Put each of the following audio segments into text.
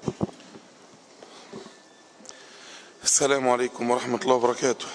السلام عليكم ورحمة الله وبركاته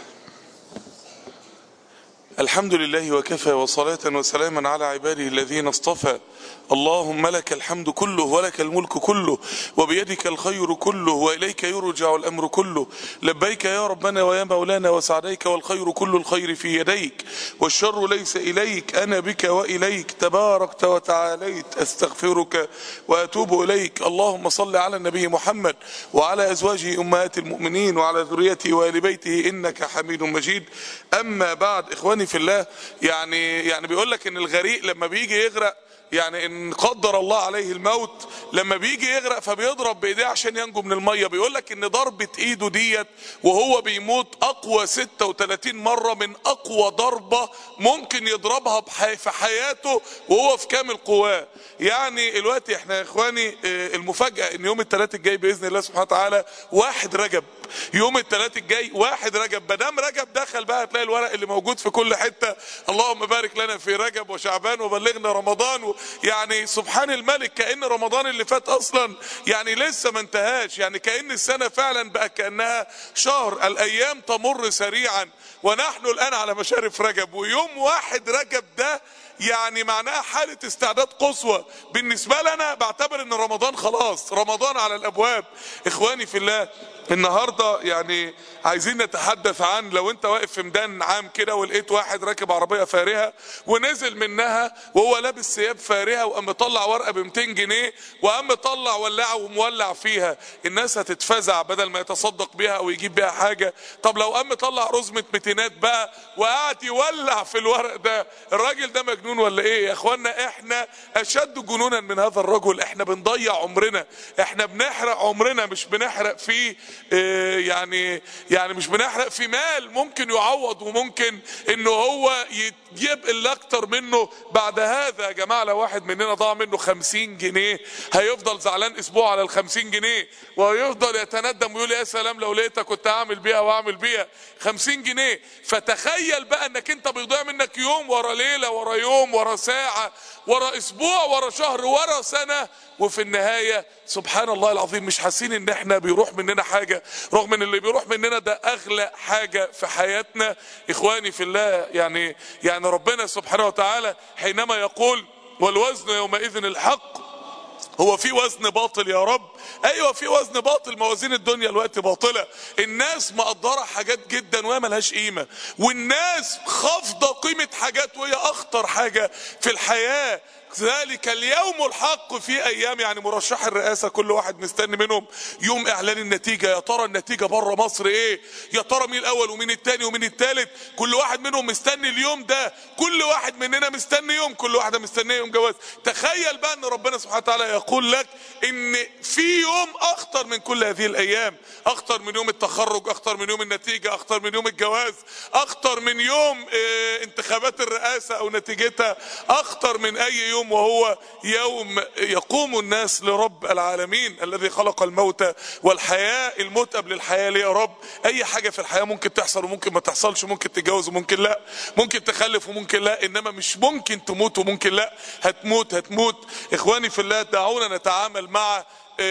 الحمد لله وكفى وصلاة وسلاما على عباده الذين اصطفى اللهم لك الحمد كله ولك الملك كله وبيدك الخير كله وإليك يرجع الأمر كله لبيك يا ربنا ويا مولانا وسعديك والخير كل الخير في يديك والشر ليس إليك أنا بك وإليك تباركت وتعاليت أستغفرك وأتوب إليك اللهم صل على النبي محمد وعلى أزواجه أمهات المؤمنين وعلى ذريته وآل بيته إنك حميد مجيد أما بعد إخواني في الله يعني يعني بيقول لك إن الغريق لما بيجي يغرق يعني ان قدر الله عليه الموت لما بيجي يغرق فبيضرب بايديه عشان ينجو من الميه بيقول لك ان ضربه ايده ديت وهو بيموت اقوى 36 مره من اقوى ضربه ممكن يضربها بحي في حياته وهو في كامل قواه يعني الوقت احنا يا اخواني اه، المفاجاه ان يوم الثلاث الجاي باذن الله سبحانه وتعالى واحد رجب يوم الثلاث الجاي واحد رجب مدام رجب دخل بقى هتلاقي الورق اللي موجود في كل حته اللهم بارك لنا في رجب وشعبان وبلغنا رمضان و يعني سبحان الملك كأن رمضان اللي فات اصلا يعني لسه ما انتهاش يعني كأن السنة فعلا بقى كأنها شهر الايام تمر سريعا ونحن الان على مشارف رجب ويوم واحد رجب ده يعني معناها حالة استعداد قصوى بالنسبة لنا بعتبر ان رمضان خلاص رمضان على الابواب اخواني في الله النهاردة يعني عايزين نتحدث عن لو انت واقف في ميدان عام كده ولقيت واحد راكب عربية فارهة ونزل منها وهو لابس ثياب فارهة وقام مطلع ورقة ب 200 جنيه وقام مطلع ولاعة ومولع فيها الناس هتتفزع بدل ما يتصدق بيها او يجيب بيها حاجة طب لو قام مطلع رزمة متينات بقى وقعد يولع في الورق ده الراجل ده مجنون ولا ايه يا اخوانا احنا اشد جنونا من هذا الرجل احنا بنضيع عمرنا احنا بنحرق عمرنا مش بنحرق فيه اه يعني يعني مش بنحرق في مال ممكن يعوض وممكن انه هو يجيب اللي اكتر منه بعد هذا يا جماعه لو واحد مننا ضاع منه خمسين جنيه هيفضل زعلان اسبوع على الخمسين جنيه ويفضل يتندم ويقول يا سلام لو لقيتها كنت هعمل بيها واعمل بيها خمسين جنيه فتخيل بقى انك انت بيضيع منك يوم ورا ليله ورا يوم ورا ساعه ورا اسبوع ورا شهر ورا سنه وفي النهايه سبحان الله العظيم مش حاسين ان احنا بيروح مننا حاجه رغم ان اللي بيروح مننا ده اغلى حاجه في حياتنا اخواني في الله يعني يعني ربنا سبحانه وتعالى حينما يقول والوزن يومئذ الحق هو في وزن باطل يا رب ايوه في وزن باطل موازين الدنيا الوقت باطله الناس مقدره حاجات جدا وهي ملهاش قيمه والناس خافضه قيمه حاجات وهي اخطر حاجه في الحياه ذلك اليوم الحق في ايام يعني مرشح الرئاسه كل واحد مستني منهم يوم اعلان النتيجه يا ترى النتيجه بره مصر ايه يا ترى مين الاول ومين التاني ومين التالت كل واحد منهم مستني اليوم ده كل واحد مننا مستني يوم كل واحده مستنيه يوم جواز تخيل بقى ان ربنا سبحانه وتعالى يقول لك ان في يوم اخطر من كل هذه الايام اخطر من يوم التخرج اخطر من يوم النتيجه اخطر من يوم الجواز اخطر من يوم اه انتخابات الرئاسه او نتيجتها اخطر من اي يوم يوم وهو يوم يقوم الناس لرب العالمين الذي خلق الموت والحياة الموت قبل الحياة ليه يا رب اي حاجة في الحياة ممكن تحصل وممكن ما تحصلش ممكن تتجوز وممكن لا ممكن تخلف وممكن لا انما مش ممكن تموت وممكن لا هتموت هتموت اخواني في الله دعونا نتعامل مع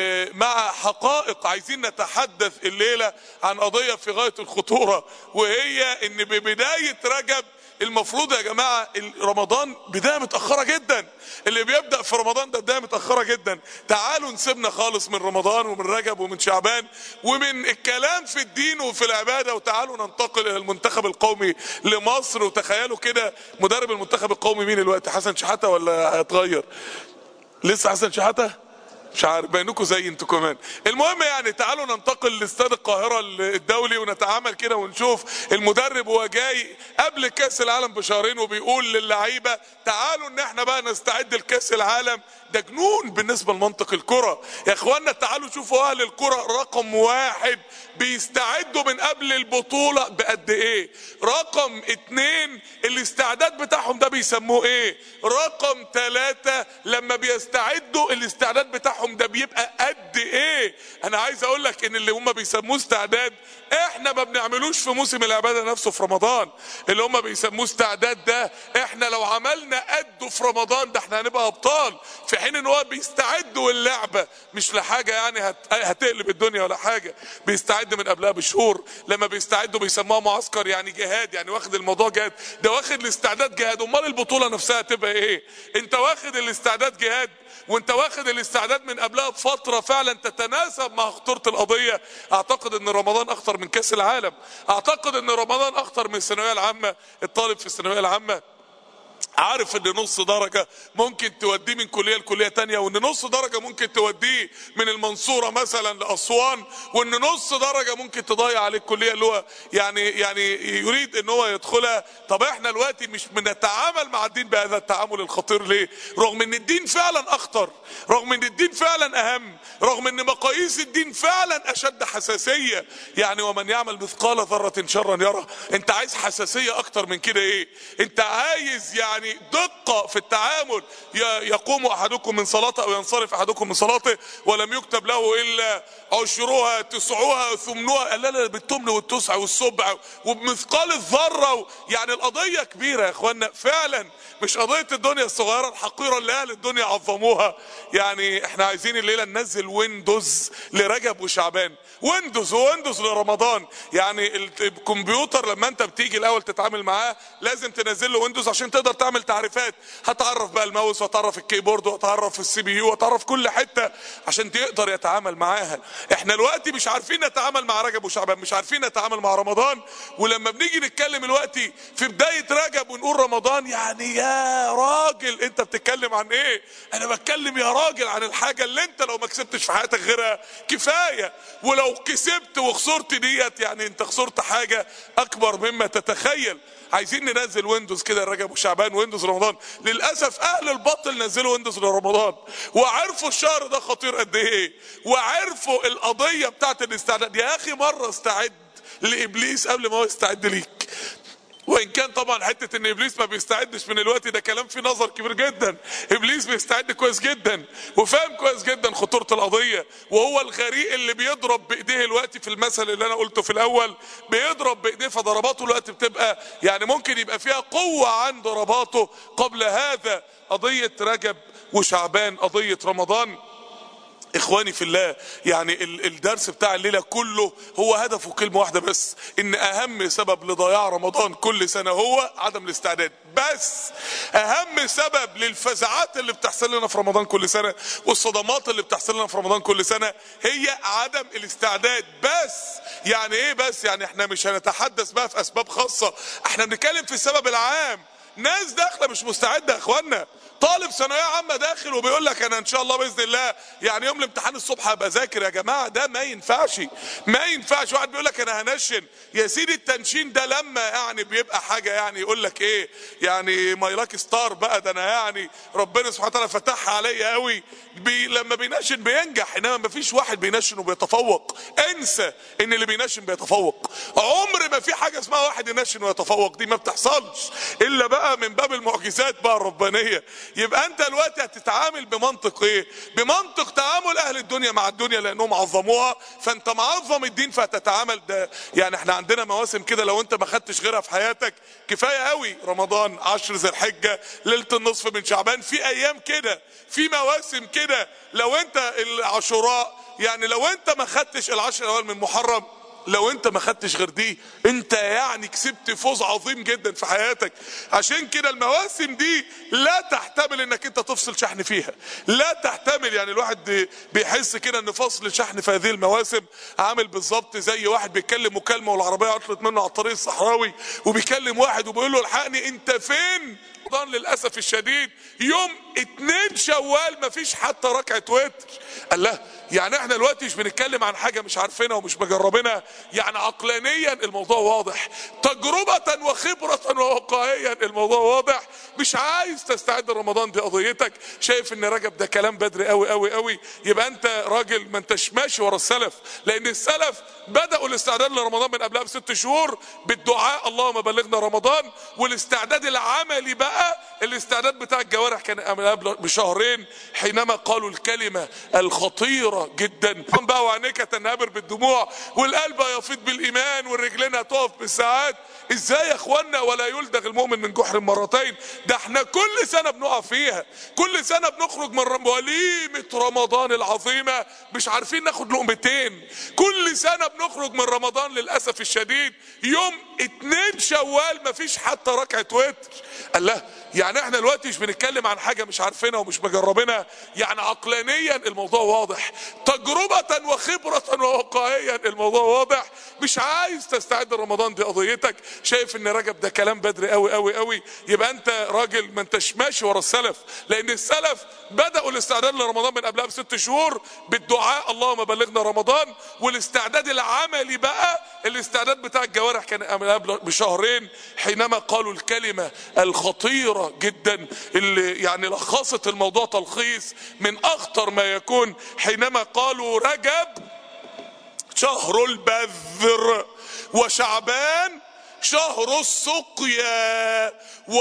مع حقائق عايزين نتحدث الليلة عن قضية في غاية الخطورة وهي ان ببداية رجب المفروض يا جماعة رمضان بداية متأخرة جدا اللي بيبدأ في رمضان ده بداية متأخرة جدا تعالوا نسيبنا خالص من رمضان ومن رجب ومن شعبان ومن الكلام في الدين وفي العبادة وتعالوا ننتقل إلى المنتخب القومي لمصر وتخيلوا كده مدرب المنتخب القومي مين الوقت حسن شحاتة ولا هيتغير لسه حسن شحاتة مش عارف بينكم زي انتوا كمان المهم يعني تعالوا ننتقل لاستاد القاهره الدولي ونتعامل كده ونشوف المدرب وهو جاي قبل كاس العالم بشهرين وبيقول للعيبه تعالوا ان احنا بقى نستعد لكاس العالم ده جنون بالنسبه لمنطق الكره يا اخوانا تعالوا شوفوا اهل الكره رقم واحد بيستعدوا من قبل البطوله بقد ايه رقم اتنين الاستعداد بتاعهم ده بيسموه ايه رقم ثلاثة لما بيستعدوا الاستعداد بتاعهم ده بيبقى قد ايه ايه انا عايز اقول لك ان اللي هم بيسموه استعداد احنا ما بنعملوش في موسم العباده نفسه في رمضان اللي هم بيسموه استعداد ده احنا لو عملنا قده في رمضان ده احنا هنبقى ابطال في حين ان هو بيستعدوا اللعبه مش لحاجه يعني هت... هتقلب الدنيا ولا حاجه بيستعد من قبلها بشهور لما بيستعدوا بيسموها معسكر يعني جهاد يعني واخد الموضوع جهاد ده واخد الاستعداد جهاد امال البطوله نفسها تبقى ايه انت واخد الاستعداد جهاد وانت واخد الاستعداد من قبلها بفتره فعلا تتناسب مع خطوره القضيه اعتقد ان رمضان اخطر من كاس العالم اعتقد ان رمضان اخطر من الثانويه العامه الطالب في الثانويه العامه عارف ان نص درجة ممكن توديه من كلية لكلية تانية وان نص درجة ممكن توديه من المنصورة مثلا لأسوان وان نص درجة ممكن تضيع عليه الكلية اللي هو يعني يعني يريد ان هو يدخلها طب احنا دلوقتي مش بنتعامل مع الدين بهذا التعامل الخطير ليه رغم ان الدين فعلا اخطر رغم ان الدين فعلا اهم رغم ان مقاييس الدين فعلا اشد حساسية يعني ومن يعمل مثقال ذرة شرا يرى انت عايز حساسية اكتر من كده ايه انت عايز يعني دقة في التعامل يقوم احدكم من صلاته او ينصرف احدكم من صلاته ولم يكتب له الا عشرها تسعها ثمنها لا لا بالتمن والتسع والسبع وبمثقال الذرة يعني القضية كبيرة يا اخوانا فعلا مش قضية الدنيا الصغيرة الحقيرة اللي اهل الدنيا عظموها يعني احنا عايزين الليلة ننزل ويندوز لرجب وشعبان ويندوز ويندوز لرمضان يعني الكمبيوتر لما انت بتيجي الاول تتعامل معاه لازم تنزل له ويندوز عشان تقدر تعمل تعريفات هتعرف بقى الماوس وتعرف الكيبورد وتعرف السي بي يو وتعرف كل حته عشان تقدر يتعامل معاها احنا دلوقتي مش عارفين نتعامل مع رجب وشعبان مش عارفين نتعامل مع رمضان ولما بنيجي نتكلم دلوقتي في بدايه رجب ونقول رمضان يعني يا راجل انت بتتكلم عن ايه انا بتكلم يا راجل عن الحاجه اللي انت لو ما كسبتش في حياتك غيرها كفايه ولو كسبت وخسرت ديت يعني انت خسرت حاجه اكبر مما تتخيل عايزين ننزل ويندوز كده رجب وشعبان ويندوز رمضان للاسف اهل الباطل نزلوا ويندوز لرمضان وعرفوا الشهر ده خطير قد ايه وعرفوا القضيه بتاعت الاستعداد يا اخي مره استعد لابليس قبل ما هو يستعد ليك وان كان طبعا حته ان ابليس ما بيستعدش من الوقت ده كلام فيه نظر كبير جدا ابليس بيستعد كويس جدا وفاهم كويس جدا خطوره القضيه وهو الغريق اللي بيضرب بايديه الوقت في المثل اللي انا قلته في الاول بيضرب بايديه فضرباته الوقت بتبقى يعني ممكن يبقى فيها قوه عن ضرباته قبل هذا قضيه رجب وشعبان قضيه رمضان اخواني في الله يعني الدرس بتاع الليلة كله هو هدفه كلمة واحدة بس ان اهم سبب لضياع رمضان كل سنة هو عدم الاستعداد بس اهم سبب للفزعات اللي بتحصل لنا في رمضان كل سنة والصدمات اللي بتحصل لنا في رمضان كل سنة هي عدم الاستعداد بس يعني ايه بس يعني احنا مش هنتحدث بقى في اسباب خاصة احنا بنتكلم في السبب العام ناس داخله مش مستعده يا اخوانا طالب ثانويه عامه داخل وبيقول لك انا ان شاء الله باذن الله يعني يوم الامتحان الصبح هبقى ذاكر يا جماعه ده ما ينفعش ما ينفعش واحد بيقول لك انا هنشن يا سيدي التنشين ده لما يعني بيبقى حاجه يعني يقول لك ايه يعني ماي لاك ستار بقى ده انا يعني ربنا سبحانه وتعالى فتحها عليا قوي بي لما بينشن بينجح انما ما فيش واحد بينشن وبيتفوق انسى ان اللي بينشن بيتفوق عمر ما في حاجه اسمها واحد ينشن ويتفوق دي ما بتحصلش الا بقى من باب المعجزات بقى الربانيه يبقى انت دلوقتي هتتعامل بمنطق ايه بمنطق تعامل اهل الدنيا مع الدنيا لانهم عظموها فانت معظم الدين فهتتعامل ده يعني احنا عندنا مواسم كده لو انت ما خدتش غيرها في حياتك كفايه قوي رمضان عشر ذي الحجه ليله النصف من شعبان في ايام كده في مواسم كده لو انت العاشوراء يعني لو انت ما خدتش العشر الاول من محرم لو انت ما خدتش غير دي انت يعني كسبت فوز عظيم جدا في حياتك عشان كده المواسم دي لا تحتمل انك انت تفصل شحن فيها لا تحتمل يعني الواحد بيحس كده ان فصل شحن في هذه المواسم عامل بالظبط زي واحد بيتكلم مكالمه والعربيه عطلت منه على الطريق الصحراوي وبيكلم واحد وبيقول له الحقني انت فين رمضان للاسف الشديد يوم اتنين شوال مفيش حتى ركعه وتر قال له يعني احنا دلوقتي مش بنتكلم عن حاجه مش عارفينها ومش مجربينها يعني عقلانيا الموضوع واضح تجربه وخبره وواقعيا الموضوع واضح مش عايز تستعد رمضان دي قضيتك شايف ان رجب ده كلام بدري قوي قوي قوي يبقى انت راجل ما انتش ماشي ورا السلف لان السلف بداوا الاستعداد لرمضان من قبلها بست شهور بالدعاء اللهم بلغنا رمضان والاستعداد العملي بقى الاستعداد بتاع الجوارح كان قبل بشهرين حينما قالوا الكلمه الخطيره خطيرة جدا بقى وعينيك تنهمر بالدموع والقلب يفيض بالايمان والرجلين هتقف بالساعات ازاي يا اخوانا ولا يلدغ المؤمن من جحر مرتين ده احنا كل سنة بنقع فيها كل سنة بنخرج من رم- وليمة رمضان العظيمة مش عارفين ناخد لقمتين كل سنة بنخرج من رمضان للأسف الشديد يوم اتنين شوال مفيش حتى ركعة وتر الله يعني احنا دلوقتي مش بنتكلم عن حاجة مش عارفينها ومش مجربينها يعني عقلانيا الموضوع واضح تجربة وخبرة وواقعيا الموضوع واضح مش عايز تستعد لرمضان دي قضيتك شايف ان رجب ده كلام بدري قوي قوي قوي يبقى انت راجل ما انتش ماشي ورا السلف لان السلف بدأوا الاستعداد لرمضان من قبلها بست شهور بالدعاء اللهم بلغنا رمضان والاستعداد العملي بقى الاستعداد بتاع الجوارح كان من قبل بشهرين حينما قالوا الكلمة الخطيرة جدا اللي يعني لخصت الموضوع تلخيص من اخطر ما يكون حينما قالوا رجب شهر البذر وشعبان شهر السقيا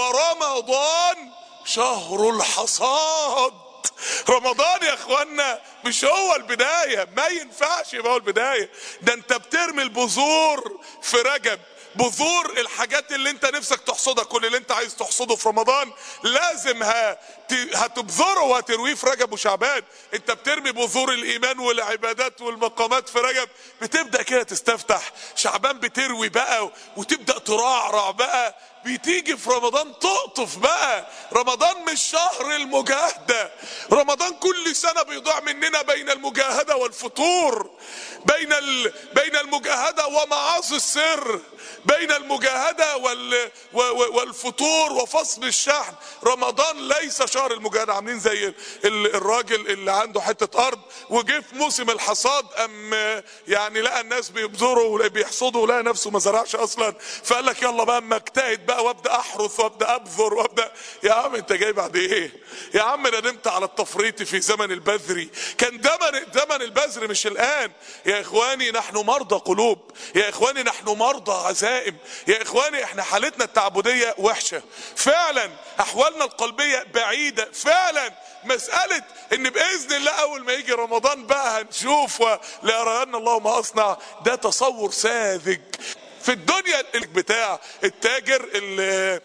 ورمضان شهر الحصاد رمضان يا اخوانا مش هو البداية ما ينفعش يبقى هو البداية ده انت بترمي البذور في رجب بذور الحاجات اللي انت نفسك تحصدها كل اللي انت عايز تحصده في رمضان لازم ه- ت- هتبذره وهترويه في رجب وشعبان انت بترمي بذور الايمان والعبادات والمقامات في رجب بتبدا كده تستفتح شعبان بتروي بقى وتبدا ترعرع بقى بتيجي في رمضان تقطف بقى رمضان مش شهر المجاهدة رمضان كل سنة بيضيع مننا بين المجاهدة والفطور بين ال... بين المجاهدة ومعاصي السر بين المجاهدة وال... و... و... والفطور وفصل الشحن رمضان ليس شهر المجاهدة عاملين زي ال... الراجل اللي عنده حتة أرض وجه في موسم الحصاد أم يعني لقى الناس بيبذروا بيحصدوا ولقى نفسه ما زرعش أصلا فقال لك يلا بقى اما اجتهد بقى وابدا احرث وابدا ابذر وابدا يا عم انت جاي بعد ايه يا عم ندمت على التفريط في زمن البذر كان زمن زمن البذر مش الان يا اخواني نحن مرضى قلوب يا اخواني نحن مرضى عزائم يا اخواني احنا حالتنا التعبديه وحشه فعلا احوالنا القلبيه بعيده فعلا مسألة ان باذن الله اول ما يجي رمضان بقى هنشوف وليرين الله ما اصنع ده تصور ساذج في الدنيا بتاع التاجر اللي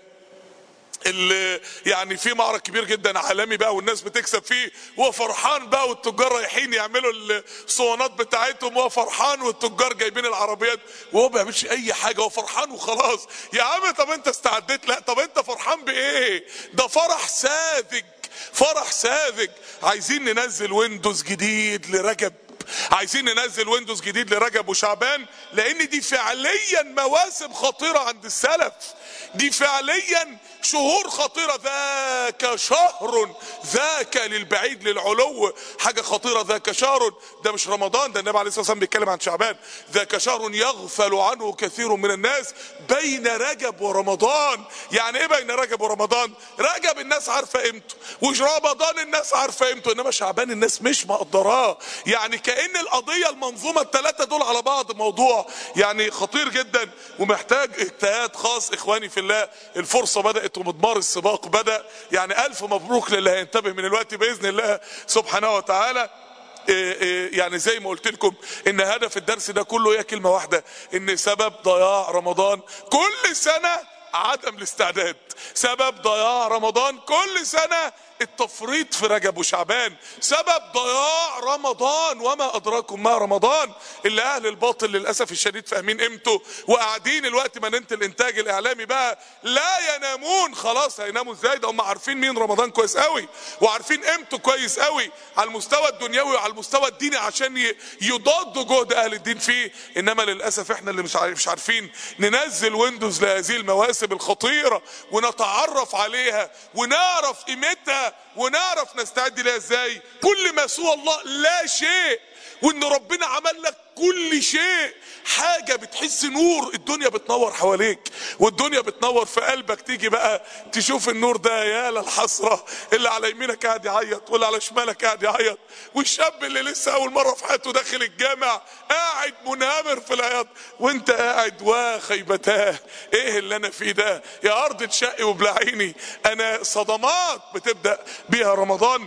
اللي يعني في معرض كبير جدا عالمي بقى والناس بتكسب فيه وهو فرحان بقى والتجار رايحين يعملوا الصوانات بتاعتهم وهو فرحان والتجار جايبين العربيات وهو ما بيعملش اي حاجه هو فرحان وخلاص يا عم طب انت استعديت لا طب انت فرحان بايه ده فرح ساذج فرح ساذج عايزين ننزل ويندوز جديد لرجب عايزين ننزل ويندوز جديد لرجب وشعبان لان دي فعليا مواسم خطيرة عند السلف دي فعليا شهور خطيرة ذاك شهر ذاك للبعيد للعلو حاجة خطيرة ذاك شهر ده مش رمضان ده النبي عليه الصلاة والسلام بيتكلم عن شعبان ذاك شهر يغفل عنه كثير من الناس بين رجب ورمضان يعني ايه بين رجب ورمضان رجب الناس عارفة قيمته ورمضان الناس عارفة قيمته انما شعبان الناس مش مقدراه يعني كأن القضية المنظومة الثلاثة دول على بعض موضوع يعني خطير جدا ومحتاج اجتهاد خاص اخواني في الله الفرصة بدأت ومضمار السباق بدأ يعني الف مبروك للي هينتبه من الوقت بإذن الله سبحانه وتعالى إيه إيه يعني زي ما قلت لكم ان هدف الدرس ده كله هي كلمة واحدة ان سبب ضياع رمضان كل سنة عدم الاستعداد سبب ضياع رمضان كل سنة التفريط في رجب وشعبان سبب ضياع رمضان وما ادراكم ما رمضان اللي اهل الباطل للاسف الشديد فاهمين قيمته وقاعدين الوقت مننت الانتاج الاعلامي بقى لا ينامون خلاص هيناموا ازاي ده هم عارفين مين رمضان كويس قوي وعارفين قيمته كويس قوي على المستوى الدنيوي وعلى المستوى الديني عشان ي- يضادوا جهد اهل الدين فيه انما للاسف احنا اللي مش عارف- مش عارفين ننزل ويندوز لهذه المواسم الخطيره ونتعرف عليها ونعرف قيمتها ونعرف نستعد لها ازاي كل ما سوى الله لا شيء وان ربنا عمل لك كل شيء حاجة بتحس نور الدنيا بتنور حواليك والدنيا بتنور في قلبك تيجي بقى تشوف النور ده يا للحسرة اللي على يمينك قاعد يعيط واللي على شمالك قاعد يعيط والشاب اللي لسه اول مرة في حياته داخل الجامع قاعد منهمر في العياط وانت قاعد وخيبتاه ايه اللي انا فيه ده يا ارض تشقي وبلعيني انا صدمات بتبدأ بيها رمضان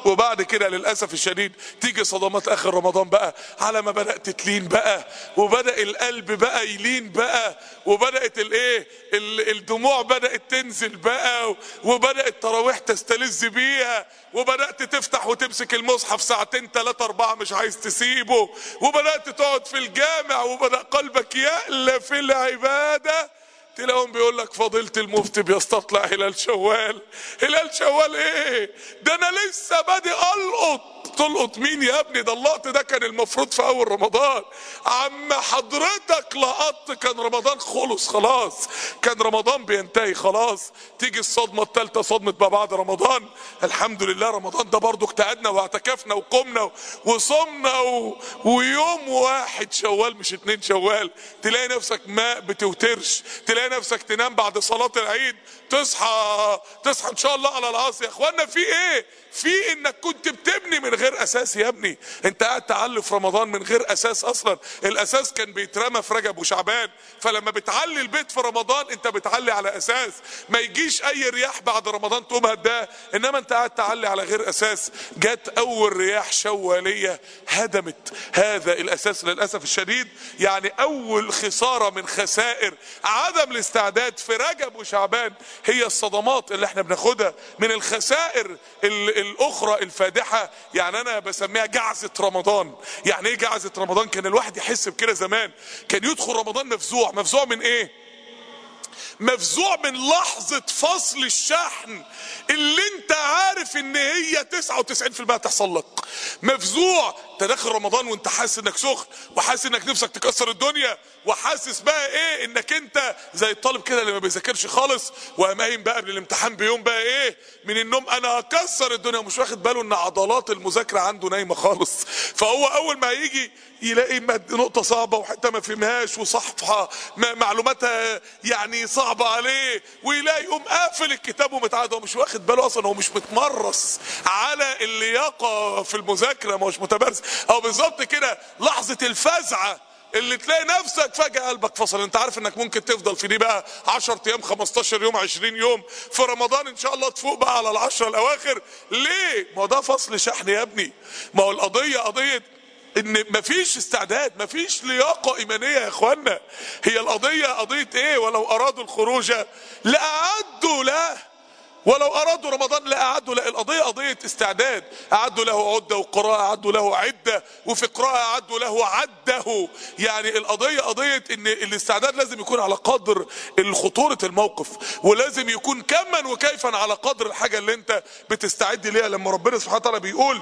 وبعد كده للاسف الشديد تيجي صدمات اخر رمضان بقى على ما بدات تلين بقى وبدا القلب بقى يلين بقى وبدات الايه ال- الدموع بدات تنزل بقى وبدات تراويح تستلذ بيها وبدات تفتح وتمسك المصحف ساعتين ثلاثة أربعة مش عايز تسيبه وبدات تقعد في الجامع وبدا قلبك يألى في العباده تلاقيهم بيقول لك فضيلة المفتي بيستطلع هلال شوال هلال شوال ايه ده انا لسه بادئ القط تلقط مين يا ابني ده اللقط ده كان المفروض في اول رمضان عم حضرتك لقطت كان رمضان خلص خلاص كان رمضان بينتهي خلاص تيجي الصدمة الثالثة صدمة ما بعد رمضان الحمد لله رمضان ده برضو اجتهدنا واعتكفنا وقمنا وصمنا و... ويوم واحد شوال مش اتنين شوال تلاقي نفسك ما بتوترش تلاقي نفسك تنام بعد صلاة العيد تصحى تصحى ان شاء الله على العصر يا اخوانا في ايه في انك كنت بتبني من غير اساس يا ابني انت قاعد تعلي في رمضان من غير اساس اصلا الاساس كان بيترمى في رجب وشعبان فلما بتعلي البيت في رمضان انت بتعلي على اساس ما يجيش اي رياح بعد رمضان تقوم هداه انما انت قاعد تعلي على غير اساس جت اول رياح شواليه هدمت هذا الاساس للاسف الشديد يعني اول خساره من خسائر عدم الاستعداد في رجب وشعبان هي الصدمات اللي احنا بناخدها من الخسائر ال- الاخرى الفادحه يعني انا بسميها جعزه رمضان يعني ايه جعزه رمضان كان الواحد يحس بكده زمان كان يدخل رمضان مفزوع مفزوع من ايه مفزوع من لحظة فصل الشحن اللي انت عارف ان هي 99% هتحصل لك مفزوع انت داخل رمضان وانت حاسس انك سخن وحاسس انك نفسك تكسر الدنيا وحاسس بقى ايه انك انت زي الطالب كده اللي ما بيذاكرش خالص وقام قايم بقى قبل الامتحان بيوم بقى ايه من النوم انا هكسر الدنيا ومش واخد باله ان عضلات المذاكره عنده نايمه خالص فهو اول ما يجي يلاقي مد- نقطه صعبه وحتى ما فهمهاش وصفحه ما- معلوماتها يعني صعبه عليه ويلاقي يقوم قافل الكتاب ومتعاد هو مش واخد باله اصلا هو مش متمرس على اللياقه في المذاكره ما هوش متمرس او بالظبط كده لحظه الفزعه اللي تلاقي نفسك فجأة قلبك فصل انت عارف انك ممكن تفضل في دي بقى 10 ايام 15 يوم 20 يوم في رمضان ان شاء الله تفوق بقى على العشرة الاواخر ليه ما هو ده فصل شحن يا ابني ما هو القضية قضية ان مفيش استعداد مفيش لياقة ايمانية يا اخوانا هي القضية قضية ايه ولو ارادوا الخروج لاعدوا له ولو ارادوا رمضان لاعدوا لا القضيه قضيه استعداد اعدوا له عده وقراءه اعدوا له عده وفي قراءه اعدوا له عده يعني القضيه قضيه ان الاستعداد لازم يكون على قدر خطوره الموقف ولازم يكون كما وكيفا على قدر الحاجه اللي انت بتستعد ليها لما ربنا سبحانه وتعالى بيقول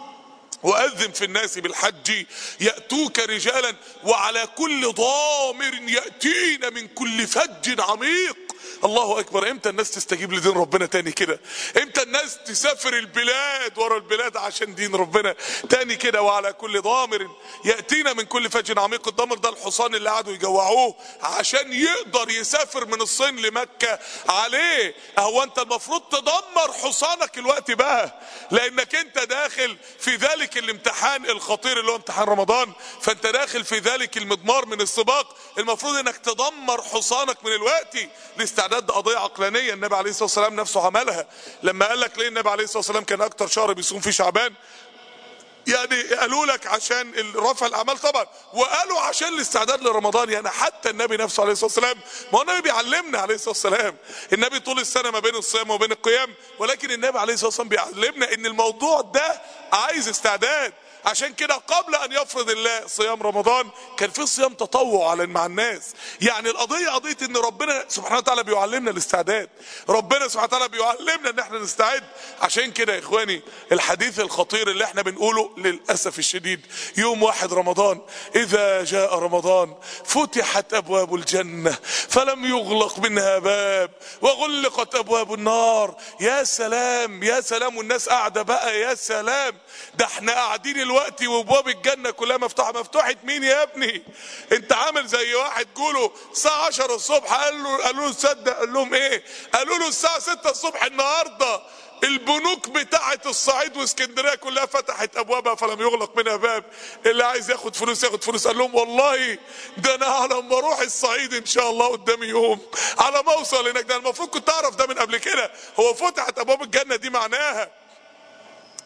وأذن في الناس بالحج يأتوك رجالا وعلى كل ضامر يأتين من كل فج عميق الله اكبر امتى الناس تستجيب لدين ربنا تاني كده امتى الناس تسافر البلاد ورا البلاد عشان دين ربنا تاني كده وعلى كل ضامر ياتينا من كل فج عميق الضمر ده الحصان اللي قعدوا يجوعوه عشان يقدر يسافر من الصين لمكه عليه هو انت المفروض تدمر حصانك الوقت بقى لانك انت داخل في ذلك الامتحان الخطير اللي هو امتحان رمضان فانت داخل في ذلك المضمار من السباق المفروض انك تدمر حصانك من الوقت الاستعداد ده قضيه عقلانيه النبي عليه الصلاه والسلام نفسه عملها لما قال لك ليه النبي عليه الصلاه والسلام كان اكتر شهر بيصوم فيه شعبان يعني قالوا لك عشان رفع الاعمال طبعا وقالوا عشان الاستعداد لرمضان يعني حتى النبي نفسه عليه الصلاه والسلام ما هو النبي بيعلمنا عليه الصلاه والسلام النبي طول السنه ما بين الصيام وبين القيام ولكن النبي عليه الصلاه والسلام بيعلمنا ان الموضوع ده عايز استعداد عشان كده قبل ان يفرض الله صيام رمضان كان في صيام تطوع على مع الناس يعني القضيه قضيه ان ربنا سبحانه وتعالى بيعلمنا الاستعداد ربنا سبحانه وتعالى بيعلمنا ان احنا نستعد عشان كده يا اخواني الحديث الخطير اللي احنا بنقوله للاسف الشديد يوم واحد رمضان اذا جاء رمضان فتحت ابواب الجنه فلم يغلق منها باب وغلقت ابواب النار يا سلام يا سلام والناس قاعده بقى يا سلام ده احنا قاعدين الوقت وابواب الجنه كلها مفتوحه مفتوحه مين يا ابني انت عامل زي واحد جوله الساعه 10 الصبح قال له قالوا له تصدق قال لهم ايه قالوا له الساعه 6 الصبح النهارده البنوك بتاعه الصعيد واسكندريه كلها فتحت ابوابها فلم يغلق منها باب اللي عايز ياخد فلوس ياخد فلوس قال لهم والله ده انا على ما اروح الصعيد ان شاء الله قدامي يوم على ما اوصل هناك ده المفروض كنت اعرف ده من قبل كده هو فتحت ابواب الجنه دي معناها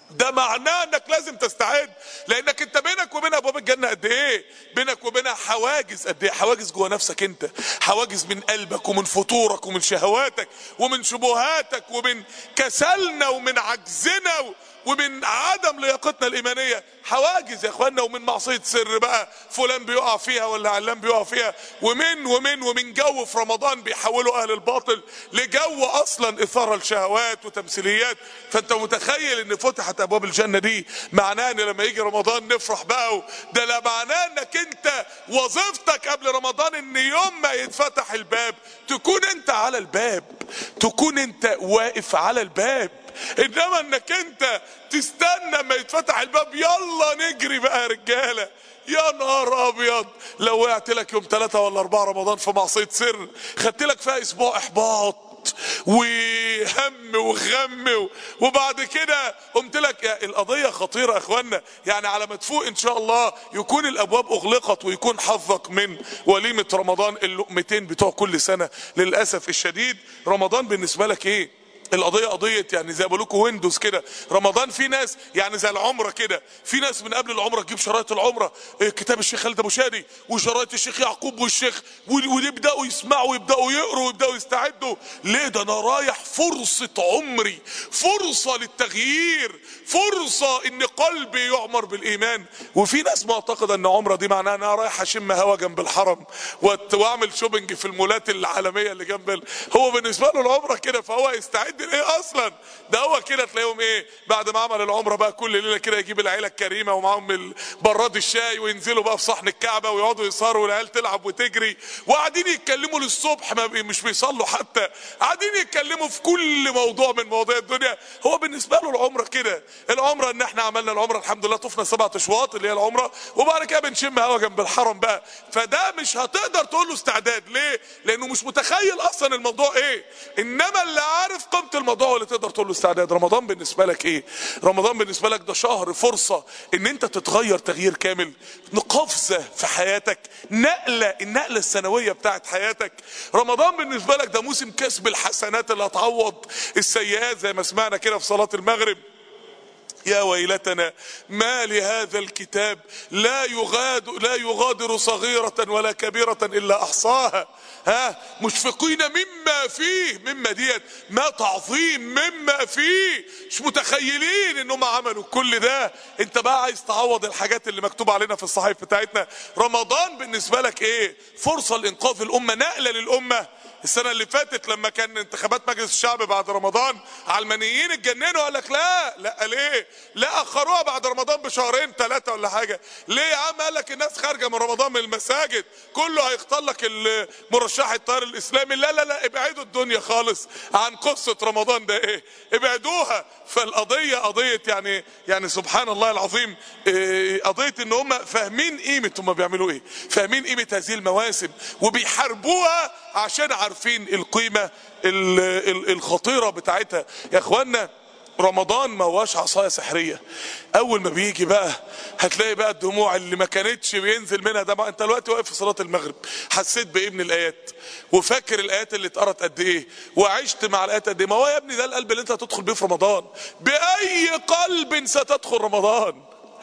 ده معناه انك لازم تستعد لانك انت بينك وبين ابواب الجنه قد ايه بينك وبينها حواجز قد ايه حواجز جوه نفسك انت حواجز من قلبك ومن فطورك ومن شهواتك ومن شبهاتك ومن كسلنا ومن عجزنا و... ومن عدم لياقتنا الايمانيه حواجز يا اخوانا ومن معصيه سر بقى فلان بيقع فيها ولا علان بيقع فيها ومن ومن ومن جو في رمضان بيحولوا اهل الباطل لجو اصلا اثاره الشهوات وتمثيليات فانت متخيل ان فتحت ابواب الجنه دي معناه ان لما يجي رمضان نفرح بقى ده لا معناه انك انت وظيفتك قبل رمضان ان يوم ما يتفتح الباب تكون انت على الباب تكون انت واقف على الباب انما انك انت تستنى ما يتفتح الباب يلا نجري بقى يا رجاله يا نهار ابيض لو وقعت لك يوم ثلاثة ولا أربعة رمضان في معصية سر خدت لك فيها أسبوع إحباط وهم وغم وبعد كده قمت لك القضية خطيرة يا اخوانا يعني على ما تفوق ان شاء الله يكون الابواب اغلقت ويكون حظك من وليمة رمضان اللقمتين بتوع كل سنة للأسف الشديد رمضان بالنسبة لك ايه القضية قضية يعني زي بقول لكم ويندوز كده رمضان في ناس يعني زي العمرة كده في ناس من قبل العمرة تجيب شرايط العمرة إيه كتاب الشيخ خالد ابو شادي وشرايط الشيخ يعقوب والشيخ ويبداوا يسمعوا ويبداوا يقروا ويبداوا يستعدوا ليه ده انا رايح فرصة عمري فرصة للتغيير فرصة ان قلبي يعمر بالايمان وفي ناس معتقدة ان عمرة دي معناها ان انا رايح اشم هوا جنب الحرم واعمل شوبنج في المولات العالمية اللي جنب هو بالنسبة له العمرة كده فهو يستعد مستعد لايه اصلا ده هو كده تلاقيهم ايه بعد ما عمل العمره بقى كل ليله كده يجيب العيله الكريمه ومعاهم براد الشاي وينزلوا بقى في صحن الكعبه ويقعدوا يسهروا والعيال تلعب وتجري وقاعدين يتكلموا للصبح ما بي مش بيصلوا حتى قاعدين يتكلموا في كل موضوع من مواضيع الدنيا هو بالنسبه له العمره كده العمره ان احنا عملنا العمره الحمد لله طفنا سبعة اشواط اللي هي العمره وبعد كده بنشم هوا جنب الحرم بقى فده مش هتقدر تقول له استعداد ليه لانه مش متخيل اصلا الموضوع ايه انما اللي عارف قيمه الموضوع اللي تقدر تقول له استعداد رمضان بالنسبه لك ايه رمضان بالنسبه لك ده شهر فرصه ان انت تتغير تغيير كامل قفزه في حياتك نقله النقله السنويه بتاعت حياتك رمضان بالنسبه لك ده موسم كسب الحسنات اللي هتعوض السيئات زي ما سمعنا كده في صلاه المغرب يا ويلتنا ما لهذا الكتاب لا يغادر لا يغادر صغيرة ولا كبيرة إلا أحصاها ها مشفقين مما فيه مما ديت ما تعظيم مما فيه مش متخيلين انهم عملوا كل ده انت بقى عايز تعوض الحاجات اللي مكتوب علينا في الصحيفه بتاعتنا رمضان بالنسبه لك ايه فرصه لانقاذ الامه نقله للامه السنه اللي فاتت لما كان انتخابات مجلس الشعب بعد رمضان علمانيين اتجننوا قال لك لا لا ليه لا اخروها بعد رمضان بشهرين ثلاثه ولا حاجه ليه يا عم قال لك الناس خارجه من رمضان من المساجد كله هيختار لك مرشح التيار الاسلامي لا لا لا ابعدوا الدنيا خالص عن قصه رمضان ده ايه ابعدوها فالقضيه قضيه يعني يعني سبحان الله العظيم إيه قضيه ان هم فاهمين قيمه هم بيعملوا ايه فاهمين قيمه هذه المواسم وبيحاربوها عشان عارفين القيمة الخطيرة بتاعتها يا اخوانا رمضان ما هواش عصاية سحرية اول ما بيجي بقى هتلاقي بقى الدموع اللي ما كانتش بينزل منها دمع انت دلوقتي واقف في صلاة المغرب حسيت بايه من الايات وفاكر الايات اللي اتقرت قد ايه وعشت مع الايات قد ايه ما هو يا ابني ده القلب اللي انت هتدخل بيه في رمضان باي قلب ستدخل رمضان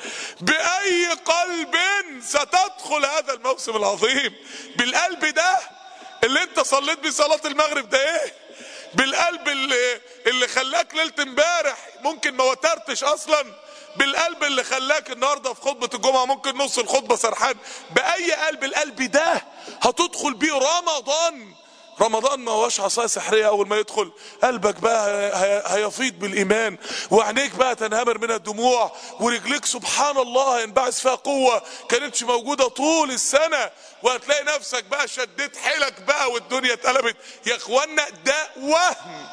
باي قلب ستدخل هذا الموسم العظيم بالقلب ده اللي انت صليت بيه صلاة المغرب ده ايه بالقلب اللي, اللي خلاك ليلة امبارح ممكن ما وترتش اصلا بالقلب اللي خلاك النهارده في خطبة الجمعة ممكن نص الخطبة سرحان بأي قلب القلب ده هتدخل بيه رمضان رمضان ما هوش عصايه سحريه اول ما يدخل قلبك بقى هيفيض بالايمان وعينيك بقى تنهمر منها الدموع ورجليك سبحان الله هينبعث فيها قوه كانتش موجوده طول السنه وهتلاقي نفسك بقى شديت حيلك بقى والدنيا اتقلبت يا اخوانا ده وهم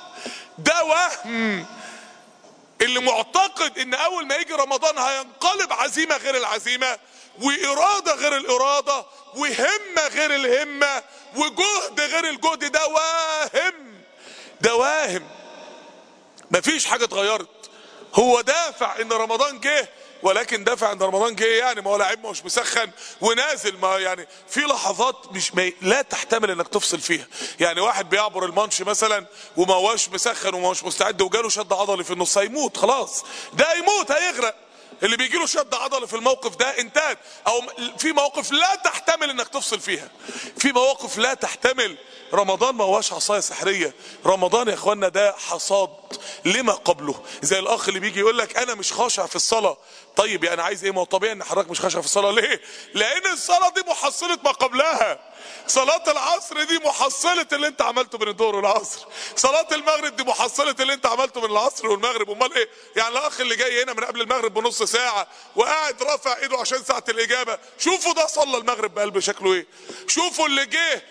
ده وهم اللي معتقد ان اول ما يجي رمضان هينقلب عزيمه غير العزيمه واراده غير الاراده وهمه غير الهمه وجهد غير الجهد ده واهم ده واهم مفيش حاجه اتغيرت هو دافع ان رمضان جه ولكن دافع عند رمضان جه يعني ما هو لعيب مش مسخن ونازل ما يعني في لحظات مش ما لا تحتمل انك تفصل فيها يعني واحد بيعبر المانش مثلا وما هوش مسخن وما هوش مستعد وجاله شد عضلي في النص هيموت خلاص ده هيموت هيغرق اللي بيجي له شد عضلي في الموقف ده انتهت او في مواقف لا تحتمل انك تفصل فيها في مواقف لا تحتمل رمضان ما هواش عصايه سحريه رمضان يا اخوانا ده حصاد لما قبله زي الاخ اللي بيجي يقول لك انا مش خاشع في الصلاه طيب يعني عايز ايه ما هو طبيعي ان حضرتك مش خاشع في الصلاه ليه لان الصلاه دي محصله ما قبلها صلاة العصر دي محصلة اللي انت عملته بين الظهر والعصر صلاة المغرب دي محصلة اللي انت عملته بين العصر والمغرب امال ايه يعني الاخ اللي جاي هنا من قبل المغرب بنص ساعة وقاعد رافع ايده عشان ساعة الاجابة شوفوا ده صلى المغرب بقلب شكله ايه شوفوا اللي جه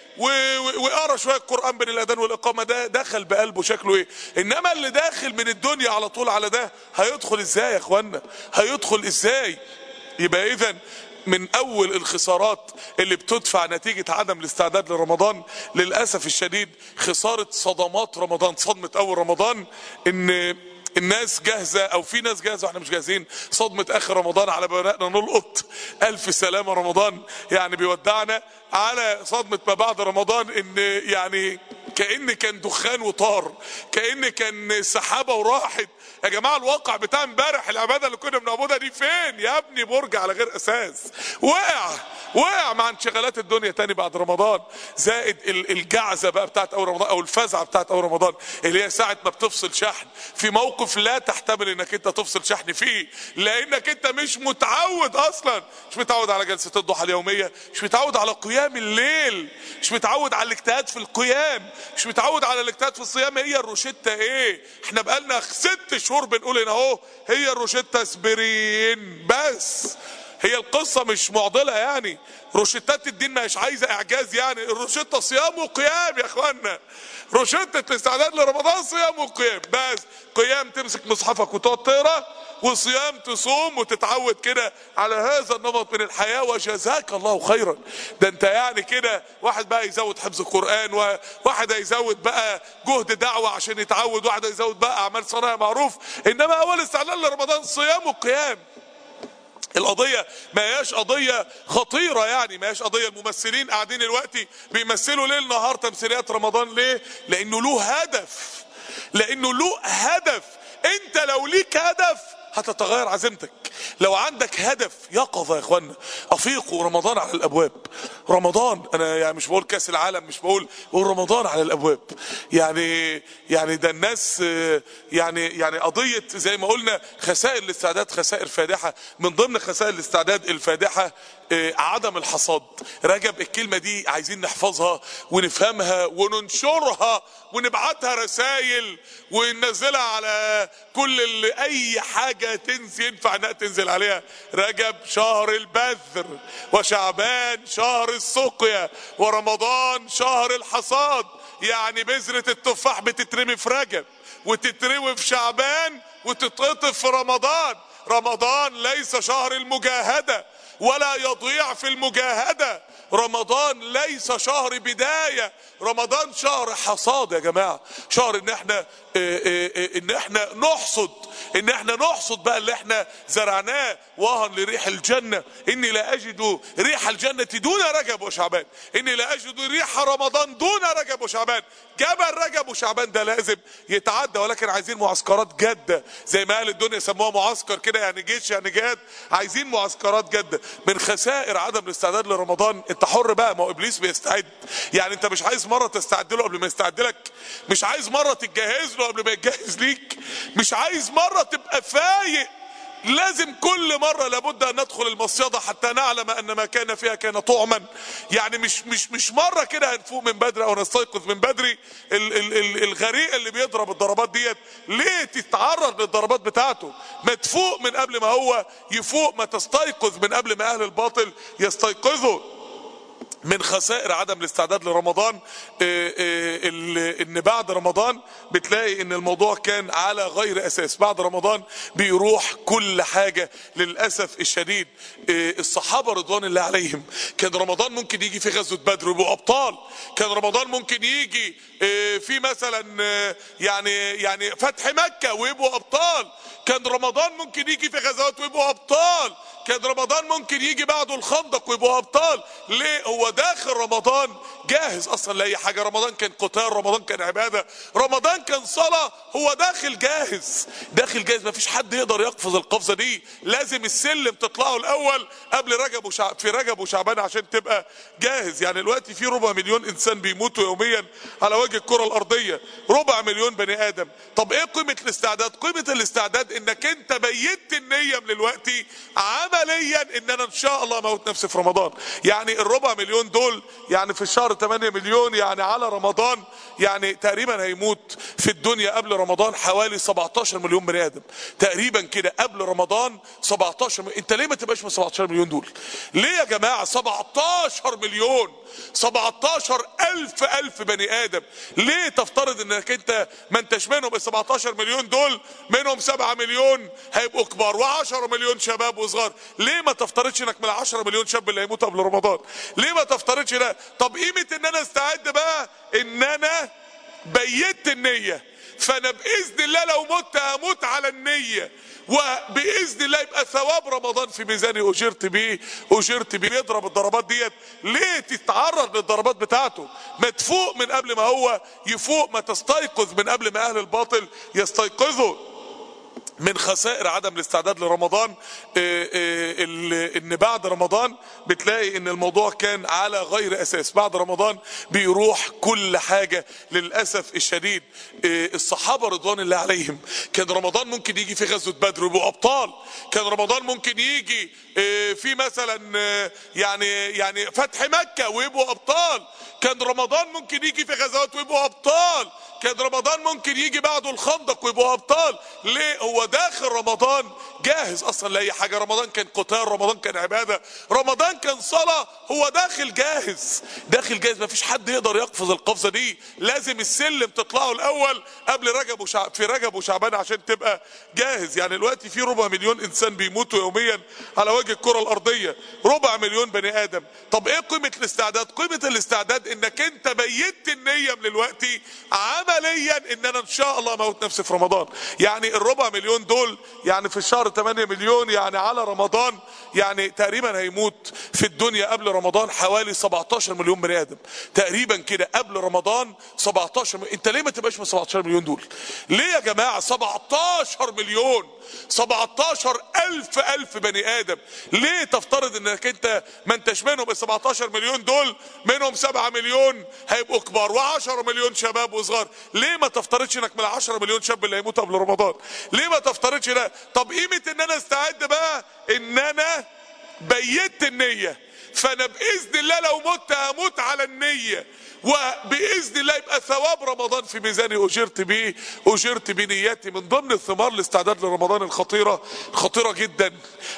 وقرا شوية القرآن بين الاذان والاقامة ده دخل بقلبه شكله ايه انما اللي داخل من الدنيا على طول على ده هيدخل ازاي يا اخوانا هيدخل ازاي يبقى اذا من اول الخسارات اللي بتدفع نتيجة عدم الاستعداد لرمضان للأسف الشديد خسارة صدمات رمضان صدمة اول رمضان ان الناس جاهزة او في ناس جاهزة واحنا مش جاهزين صدمة اخر رمضان على بنائنا نلقط الف سلامة رمضان يعني بيودعنا على صدمة ما بعد رمضان ان يعني كأن كان دخان وطار كأن كان سحابة وراحت يا جماعة الواقع بتاع امبارح العبادة اللي كنا بنعبدها دي فين يا ابني برج على غير اساس وقع وقع مع انشغالات الدنيا تاني بعد رمضان زائد الجعزة بقى بتاعت اول رمضان او الفزعة بتاعت اول رمضان اللي هي ساعة ما بتفصل شحن في موقف لا تحتمل انك انت تفصل شحن فيه لانك انت مش متعود اصلا مش متعود على جلسة الضحى اليومية مش متعود على قيام الليل مش متعود على الاجتهاد في القيام مش متعود على الاجتهاد في الصيام هي الروشتة ايه احنا بقالنا ست شهور بنقول هنا اهو هي الروشتة اسبرين بس هي القصة مش معضلة يعني روشتات الدين مش عايزة اعجاز يعني الروشتة صيام وقيام يا اخوانا روشتة الاستعداد لرمضان صيام وقيام بس قيام تمسك مصحفك وتقعد تقرا وصيام تصوم وتتعود كده على هذا النمط من الحياة وجزاك الله خيرا ده انت يعني كده واحد بقى يزود حفظ القرآن وواحد هيزود بقى جهد دعوة عشان يتعود واحد هيزود بقى اعمال صناعة معروف انما اول استعداد لرمضان صيام وقيام القضية ما هياش قضية خطيرة يعني ما هياش قضية الممثلين قاعدين دلوقتي بيمثلوا ليل نهار تمثيليات رمضان ليه لانه له هدف لانه له هدف انت لو ليك هدف هتتغير عزيمتك لو عندك هدف يقظة يا اخوانا افيقوا رمضان على الابواب رمضان انا يعني مش بقول كاس العالم مش بقول بقول رمضان على الابواب يعني يعني ده الناس يعني يعني قضية زي ما قلنا خسائر الاستعداد خسائر فادحة من ضمن خسائر الاستعداد الفادحة عدم الحصاد رجب الكلمة دي عايزين نحفظها ونفهمها وننشرها ونبعتها رسائل وننزلها على كل اللي اي حاجة تنزل ينفع انها تنزل عليها رجب شهر البذر وشعبان شهر السقيا ورمضان شهر الحصاد يعني بذرة التفاح بتترمي في رجب وتتروي في شعبان وتتقطف في رمضان رمضان ليس شهر المجاهدة ولا يضيع في المجاهدة رمضان ليس شهر بداية رمضان شهر حصاد يا جماعة شهر ان احنا اه اه اه ان احنا نحصد ان احنا نحصد بقى اللي احنا زرعناه وهن لريح الجنة اني لا اجد ريح الجنة دون رجب وشعبان اني لا اجد ريح رمضان دون رجب وشعبان جبل رجب وشعبان ده لازم يتعدى ولكن عايزين معسكرات جادة زي ما اهل الدنيا سموها معسكر كده يعني جيش يعني جهاد عايزين معسكرات جادة من خسائر عدم الاستعداد لرمضان انت حر بقى ما هو ابليس بيستعد يعني انت مش عايز مره تستعد له قبل ما يستعد لك مش عايز مره تتجهز له قبل ما يتجهز ليك مش عايز مره تبقى فايق لازم كل مرة لابد ان ندخل المصيدة حتى نعلم ان ما كان فيها كان طعما يعني مش مش مش مرة كده هنفوق من بدري او نستيقظ من بدري ال ال ال الغريق اللي بيضرب الضربات ديت ليه تتعرض للضربات بتاعته ما تفوق من قبل ما هو يفوق ما تستيقظ من قبل ما اهل الباطل يستيقظوا من خسائر عدم الاستعداد لرمضان آه، آه، ال- ان بعد رمضان بتلاقي ان الموضوع كان على غير اساس بعد رمضان بيروح كل حاجة للأسف الشديد آه، الصحابة رضوان الله عليهم كان رمضان ممكن يجي في غزوة بدر ويبقوا أبطال كان رمضان ممكن يجي آه، في مثلا آه، يعني يعني فتح مكة ويبقوا أبطال كان رمضان ممكن يجي في غزوات ويبقوا أبطال كان رمضان ممكن يجي بعده الخندق ويبقوا ابطال ليه هو داخل رمضان جاهز اصلا لاي حاجه رمضان كان قتال رمضان كان عباده رمضان كان صلاه هو داخل جاهز داخل جاهز مفيش حد يقدر يقفز القفزه دي لازم السلم تطلعه الاول قبل رجب وشع... في رجب وشعبان عشان تبقى جاهز يعني دلوقتي في ربع مليون انسان بيموتوا يوميا على وجه الكره الارضيه ربع مليون بني ادم طب ايه قيمه الاستعداد قيمه الاستعداد انك انت بيت النيه من الوقت عمليا ان انا ان شاء الله اموت نفسي في رمضان يعني الربع مليون دول يعني في الشهر 8 مليون يعني على رمضان يعني تقريبا هيموت في الدنيا قبل رمضان حوالي 17 مليون بني ادم تقريبا كده قبل رمضان 17 مليون. انت ليه ما تبقاش من 17 مليون دول ليه يا جماعه 17 مليون 17 الف الف بني ادم ليه تفترض انك انت ما انتش منهم ال 17 مليون دول منهم 7 مليون هيبقوا كبار و10 مليون شباب وصغار ليه ما تفترضش انك من ال 10 مليون شاب اللي هيموتوا قبل رمضان ليه ما تفترضش ده طب قيمه ان انا استعد بقى ان انا بيت النيه فانا باذن الله لو مت هموت على النيه وباذن الله يبقى ثواب رمضان في ميزاني اجرت بيه اجرت بيه يضرب الضربات ديت ليه تتعرض للضربات بتاعته ما تفوق من قبل ما هو يفوق ما تستيقظ من قبل ما اهل الباطل يستيقظوا من خسائر عدم الاستعداد لرمضان آه، آه، ال- ان بعد رمضان بتلاقي ان الموضوع كان على غير اساس بعد رمضان بيروح كل حاجة للأسف الشديد آه، الصحابة رضوان الله عليهم كان رمضان ممكن يجي في غزوة بدر ويبقوا أبطال كان رمضان ممكن يجي آه، في مثلا آه، يعني يعني فتح مكة ويبقوا أبطال كان رمضان ممكن يجي في غزوات ويبقوا أبطال كان رمضان ممكن يجي بعده الخندق ويبقوا ابطال ليه هو داخل رمضان جاهز اصلا لاي حاجه رمضان كان قتال رمضان كان عباده رمضان كان صلاه هو داخل جاهز داخل جاهز مفيش حد يقدر يقفز القفزه دي لازم السلم تطلعه الاول قبل رجب وشع... في رجب وشعبان عشان تبقى جاهز يعني دلوقتي في ربع مليون انسان بيموتوا يوميا على وجه الكره الارضيه ربع مليون بني ادم طب ايه قيمه الاستعداد قيمه الاستعداد انك انت بيت النيه من الوقت عمليا ان انا ان شاء الله اموت نفسي في رمضان يعني الربع مليون دول يعني في الشهر 8 مليون يعني على رمضان يعني تقريبا هيموت في الدنيا قبل رمضان حوالي 17 مليون بني ادم تقريبا كده قبل رمضان 17 مليون. انت ليه ما تبقاش من 17 مليون دول ليه يا جماعه 17 مليون 17 الف الف بني ادم ليه تفترض انك انت ما انتش منهم ال 17 مليون دول منهم 7 مليون هيبقوا كبار و10 مليون شباب وصغار ليه ما تفترضش انك من ال 10 مليون شاب اللي هيموتوا قبل رمضان ليه ما تفترضش ده طب قيمه ان انا استعد بقى ان انا بيت النيه فانا باذن الله لو مت هموت على النيه وباذن الله يبقى ثواب رمضان في ميزاني اجرت بيه اجرت بنياتي من ضمن الثمار الاستعداد لرمضان الخطيره خطيره جدا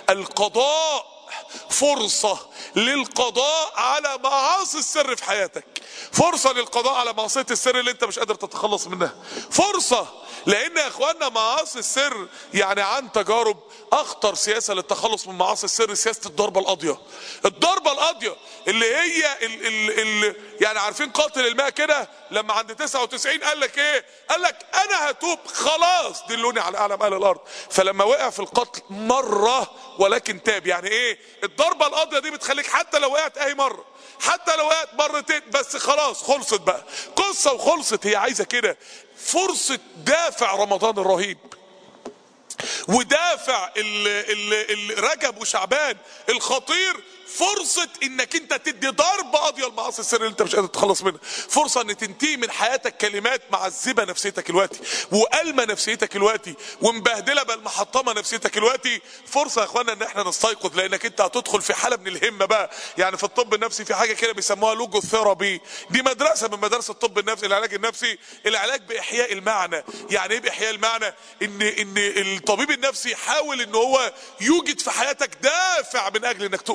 القضاء فرصة للقضاء على معاصي السر في حياتك فرصة للقضاء على معصية السر اللي انت مش قادر تتخلص منها فرصة لان يا اخواننا معاصي السر يعني عن تجارب اخطر سياسة للتخلص من معاصي السر سياسة الضربة القاضية الضربة القاضية اللي هي ال ال ال يعني عارفين قاتل الماء كده لما عند 99 قال لك ايه قال لك انا هتوب خلاص دلوني على اعلم اهل الارض فلما وقع في القتل مرة ولكن تاب يعني ايه الضربة القاضية دي بتخليك حتى لو وقعت اي مرة حتى لو وقعت مرتين بس خلاص خلصت بقى قصة وخلصت هي عايزة كده فرصة دافع رمضان الرهيب ودافع ال ال ال رجب وشعبان الخطير فرصة انك انت تدي ضربة قاضية لمعاصي السر اللي انت مش قادر تتخلص منها فرصة ان تنتهي من حياتك كلمات معذبة نفسيتك الوقتي وألمة نفسيتك الوقتي ومبهدلة بل محطمة نفسيتك الوقتي فرصة يا اخوانا ان احنا نستيقظ لانك انت هتدخل في حالة من الهمة بقى يعني في الطب النفسي في حاجة كده بيسموها لوجو ثيرابي دي مدرسة من مدارس الطب النفسي العلاج النفسي العلاج بإحياء المعنى يعني ايه بإحياء المعنى ان ان الطبيب النفسي يحاول ان هو يوجد في حياتك دافع من اجل انك تقوم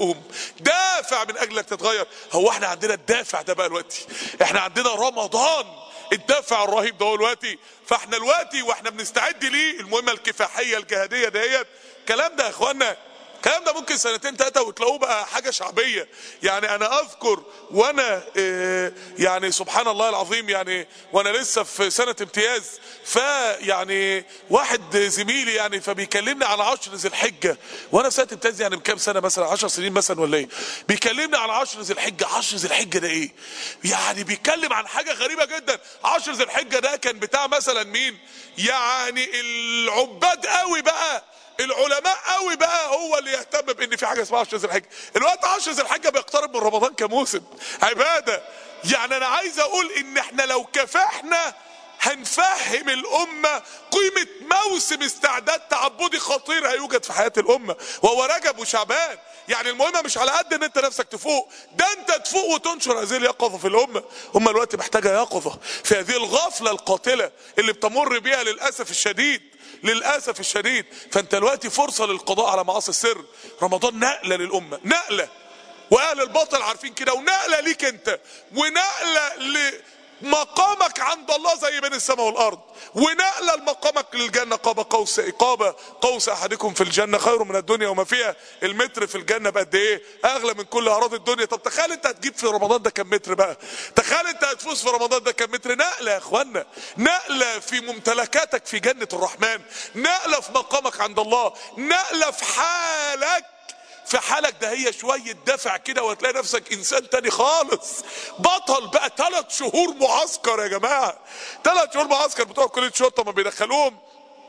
دافع من اجلك تتغير هو احنا عندنا الدافع ده بقى دلوقتي احنا عندنا رمضان الدافع الرهيب ده دلوقتي فاحنا دلوقتي واحنا بنستعد ليه المهمه الكفاحيه الجهاديه ديت الكلام ده يا اخوانا الكلام ده ممكن سنتين ثلاثة وتلاقوه بقى حاجة شعبية يعني أنا أذكر وأنا إيه يعني سبحان الله العظيم يعني وأنا لسه في سنة امتياز فيعني واحد زميلي يعني فبيكلمني على عشر ذي الحجة وأنا في سنة امتياز يعني بكام سنة مثلا 10 سنين مثلا ولا إيه بيكلمني على عشر ذي الحجة عشر ذي الحجة ده إيه يعني بيتكلم عن حاجة غريبة جدا عشر ذي الحجة ده كان بتاع مثلا مين يعني العباد قوي بقى العلماء قوي بقى هو اللي يهتم بان في حاجه اسمها 10 ذي الحجه الوقت 10 ذي الحجه بيقترب من رمضان كموسم عباده يعني انا عايز اقول ان احنا لو كافحنا هنفهم الأمة قيمة موسم استعداد تعبدي خطير هيوجد في حياة الأمة وهو رجب وشعبان يعني المهمة مش على قد ان انت نفسك تفوق ده انت تفوق وتنشر هذه اليقظة في الأمة أمة الوقت محتاجة يقظة في هذه الغفلة القاتلة اللي بتمر بيها للأسف الشديد للأسف الشديد فانت دلوقتي فرصة للقضاء على معاصي السر رمضان نقلة للأمة نقلة واهل الباطل عارفين كده ونقلة ليك انت ونقلة لمقامك عند الله زي بين السماء والارض ونقلة لمقامك للجنة قاب قوس قاب قوس احدكم في الجنة خير من الدنيا وما فيها المتر في الجنة بقد ايه اغلى من كل اراضي الدنيا طب تخيل انت هتجيب في رمضان ده كم متر بقى تخيل انت هتفوز في رمضان ده كم متر نقلة يا اخوانا نقلة في ممتلكاتك في جنة الرحمن نقلة في مقامك عند الله نقلة في حالك في حالك ده هي شوية دفع كده وهتلاقي نفسك انسان تاني خالص بطل بقى ثلاث شهور معسكر يا جماعة ثلاث شهور معسكر بتوع كلية شرطة ما بيدخلوهم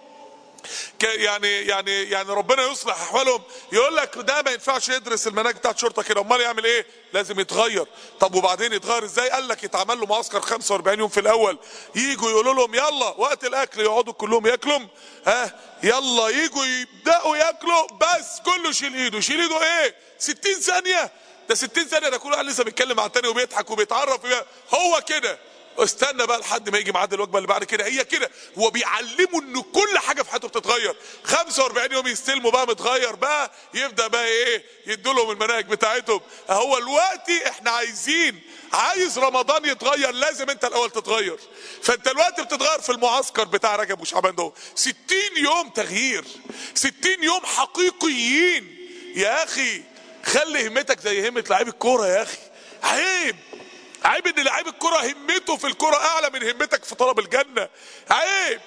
يعني يعني يعني ربنا يصلح احوالهم يقول لك ده ما ينفعش يدرس المناهج بتاعت شرطه كده امال يعمل ايه لازم يتغير طب وبعدين يتغير ازاي قال لك يتعمل له معسكر 45 يوم في الاول يجوا يقولوا لهم يلا وقت الاكل يقعدوا كلهم ياكلوا ها يلا يجوا يبداوا ياكلوا بس كله يشيل ايده يشيل ايده ايه 60 ثانيه ده 60 ثانيه ده كل واحد لسه بيتكلم مع التاني وبيضحك وبيتعرف هو كده استنى بقى لحد ما يجي ميعاد الوجبه اللي بعد كده هي كده هو بيعلمه ان كل حاجه في حياته بتتغير 45 يوم يستلموا بقى متغير بقى يبدا بقى ايه يدوا لهم المناهج بتاعتهم هو دلوقتي احنا عايزين عايز رمضان يتغير لازم انت الاول تتغير فانت دلوقتي بتتغير في المعسكر بتاع رجب وشعبان ده 60 يوم تغيير 60 يوم حقيقيين يا اخي خلي همتك زي همه لعيب الكوره يا اخي عيب عيب ان لعيب الكرة همته في الكرة اعلى من همتك في طلب الجنة عيب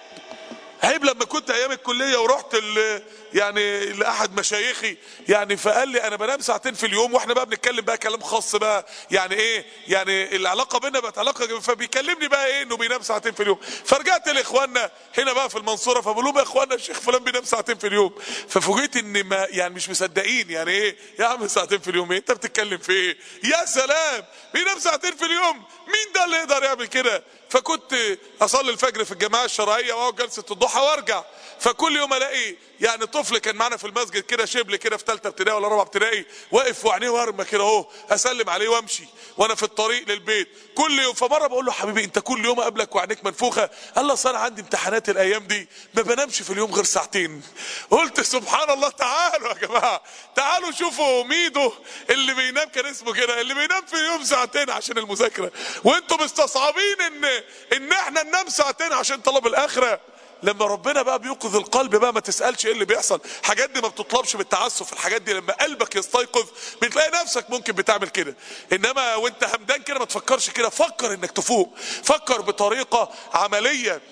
عيب لما كنت ايام الكلية ورحت ال يعني لاحد مشايخي يعني فقال لي انا بنام ساعتين في اليوم واحنا بقى بنتكلم بقى كلام خاص بقى يعني ايه يعني العلاقه بينا بقت علاقه فبيكلمني بقى ايه انه بينام ساعتين في اليوم فرجعت لاخواننا هنا بقى في المنصوره فبقول لهم يا اخوانا الشيخ فلان بينام ساعتين في اليوم ففوجئت ان ما يعني مش مصدقين يعني ايه يا عم ساعتين في اليوم ايه انت بتتكلم في ايه يا سلام بينام ساعتين في اليوم مين ده اللي يقدر يعمل كده فكنت اصلي الفجر في الجماعه الشرعيه واقعد جلسه الضحى وارجع فكل يوم الاقي يعني طفل كان معانا في المسجد كده شبل كده في ثالثه ابتدائي ولا رابعه ابتدائي واقف وعينيه وارمه كده اهو اسلم عليه وامشي وانا في الطريق للبيت كل يوم فمره بقول له حبيبي انت كل يوم اقابلك وعينيك منفوخه قال لي اصل انا عندي امتحانات الايام دي ما بنامش في اليوم غير ساعتين قلت سبحان الله تعالوا يا جماعه تعالوا شوفوا ميدو اللي بينام كان اسمه كده اللي بينام في اليوم ساعتين عشان المذاكره وانتم مستصعبين ان ان احنا ننام ساعتين عشان طلب الاخره لما ربنا بقى بيوقظ القلب بقى ما تسالش ايه اللي بيحصل الحاجات دي ما بتطلبش بالتعسف الحاجات دي لما قلبك يستيقظ بتلاقي نفسك ممكن بتعمل كده انما وانت همدان كده ما تفكرش كده فكر انك تفوق فكر بطريقه عمليه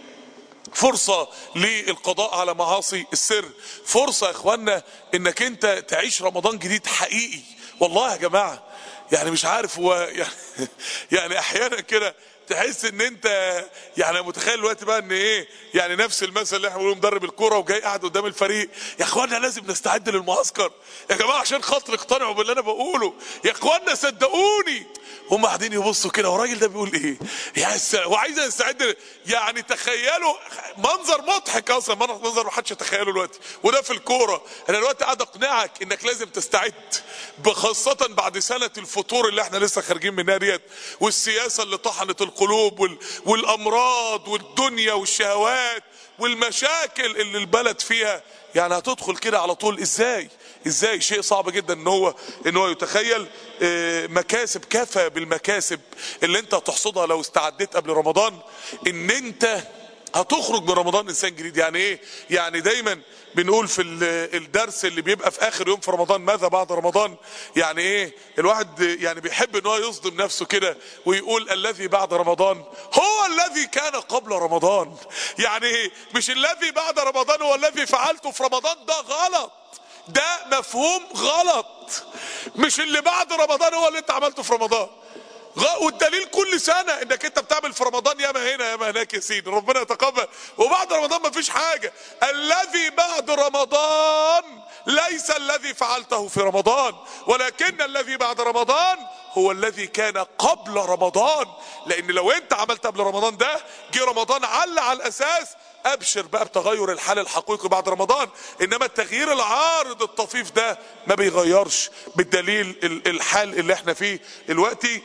فرصة للقضاء على معاصي السر فرصة يا اخوانا انك انت تعيش رمضان جديد حقيقي والله يا جماعة يعني مش عارف هو يعني, يعني احيانا كده تحس ان انت يعني متخيل الوقت بقى ان ايه يعني نفس المثل اللي احنا بنقوله مدرب الكوره وجاي قاعد قدام الفريق يا اخوانا لازم نستعد للمعسكر يا جماعه عشان خاطر اقتنعوا باللي انا بقوله يا اخوانا صدقوني هم قاعدين يبصوا كده والراجل ده بيقول ايه يا سلام وعايز يستعد يعني تخيلوا منظر مضحك اصلا منظر ما حدش يتخيله دلوقتي وده في الكوره انا دلوقتي قاعد اقنعك انك لازم تستعد بخاصه بعد سنه الفتور اللي احنا لسه خارجين منها ديت والسياسه اللي طحنت القلوب وال... والامراض والدنيا والشهوات والمشاكل اللي البلد فيها يعني هتدخل كده على طول ازاي ازاي شيء صعب جدا ان هو ان هو يتخيل آه، مكاسب كفى بالمكاسب اللي انت هتحصدها لو استعديت قبل رمضان ان انت هتخرج من رمضان انسان جديد يعني ايه يعني دايما بنقول في ال- الدرس اللي بيبقى في اخر يوم في رمضان ماذا بعد رمضان يعني ايه الواحد يعني بيحب ان هو يصدم نفسه كده ويقول الذي بعد رمضان هو الذي كان قبل رمضان يعني إيه؟ مش الذي بعد رمضان هو الذي فعلته في رمضان ده غلط ده مفهوم غلط مش اللي بعد رمضان هو اللي انت عملته في رمضان غ- والدليل كل سنة انك انت بتعمل في رمضان ياما هنا ياما هناك يا سيدي ربنا يتقبل وبعد رمضان ما فيش حاجة الذي بعد رمضان ليس الذي فعلته في رمضان ولكن الذي بعد رمضان هو الذي كان قبل رمضان لان لو انت عملت قبل رمضان ده جه رمضان عل على الاساس ابشر بقى بتغير الحال الحقيقي بعد رمضان انما التغيير العارض الطفيف ده ما بيغيرش بالدليل ال- الحال اللي احنا فيه دلوقتي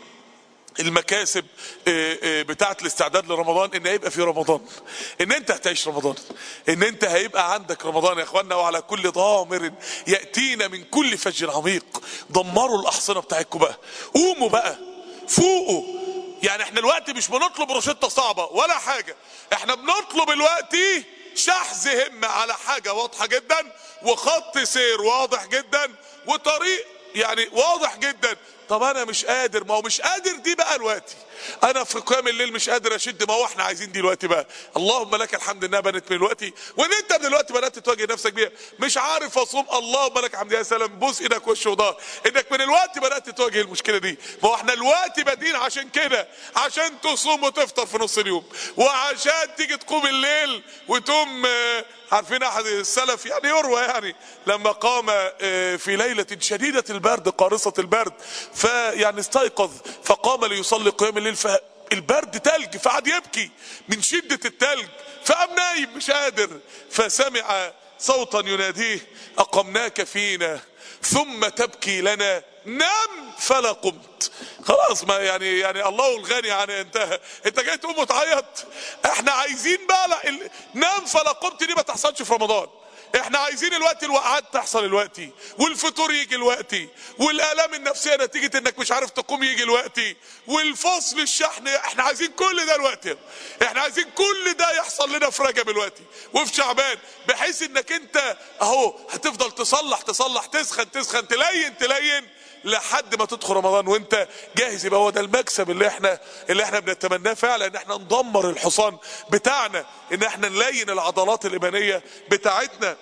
المكاسب آه، آه، بتاعت الاستعداد لرمضان ان هيبقى في رمضان ان انت هتعيش رمضان ان انت هيبقى عندك رمضان يا اخوانا وعلى كل ضامر ياتينا من كل فج عميق دمروا الاحصنه بتاعتكم بقى قوموا بقى فوقوا يعني احنا الوقت مش بنطلب روشته صعبه ولا حاجه احنا بنطلب الوقت شحذ همه على حاجه واضحه جدا وخط سير واضح جدا وطريق يعني واضح جدا طب انا مش قادر ما هو مش قادر دي بقى دلوقتي انا في قيام الليل مش قادر اشد ما هو احنا عايزين دي دلوقتي بقى اللهم لك الحمد انها بنت من دلوقتي وان انت من دلوقتي بدات تواجه نفسك بيها مش عارف اصوم اللهم لك الحمد يا سلام بوس ايدك وش وضهر انك من الوقت بدات تواجه المشكله دي ما هو احنا الوقت بادين عشان كده عشان تصوم وتفطر في نص اليوم وعشان تيجي تقوم الليل وتقوم آه، عارفين احد السلف يعني يروى يعني لما قام آه، في ليله شديده البرد قارصه البرد فيعني استيقظ فقام ليصلي قيام الليل فالبرد تلج فقعد يبكي من شده التلج فقام نايم مش قادر فسمع صوتا يناديه اقمناك فينا ثم تبكي لنا نم فلا قمت خلاص ما يعني يعني الله الغني يعني انتهى انت جاي تقوم وتعيط احنا عايزين بقى لا ال... نام فلا قمت دي ما تحصلش في رمضان احنا عايزين الوقت الوقعات تحصل الوقت والفطور يجي الوقت والالام النفسيه نتيجه انك مش عارف تقوم يجي الوقت والفصل الشحن احنا عايزين كل ده الوقت احنا عايزين كل ده يحصل لنا في رجب الوقت وفي شعبان بحيث انك انت اهو هتفضل تصلح تصلح تسخن تسخن تلين تلين لحد ما تدخل رمضان وانت جاهز يبقى هو ده المكسب اللي احنا اللي احنا بنتمناه فعلا ان احنا ندمر الحصان بتاعنا ان احنا نلين العضلات الايمانيه بتاعتنا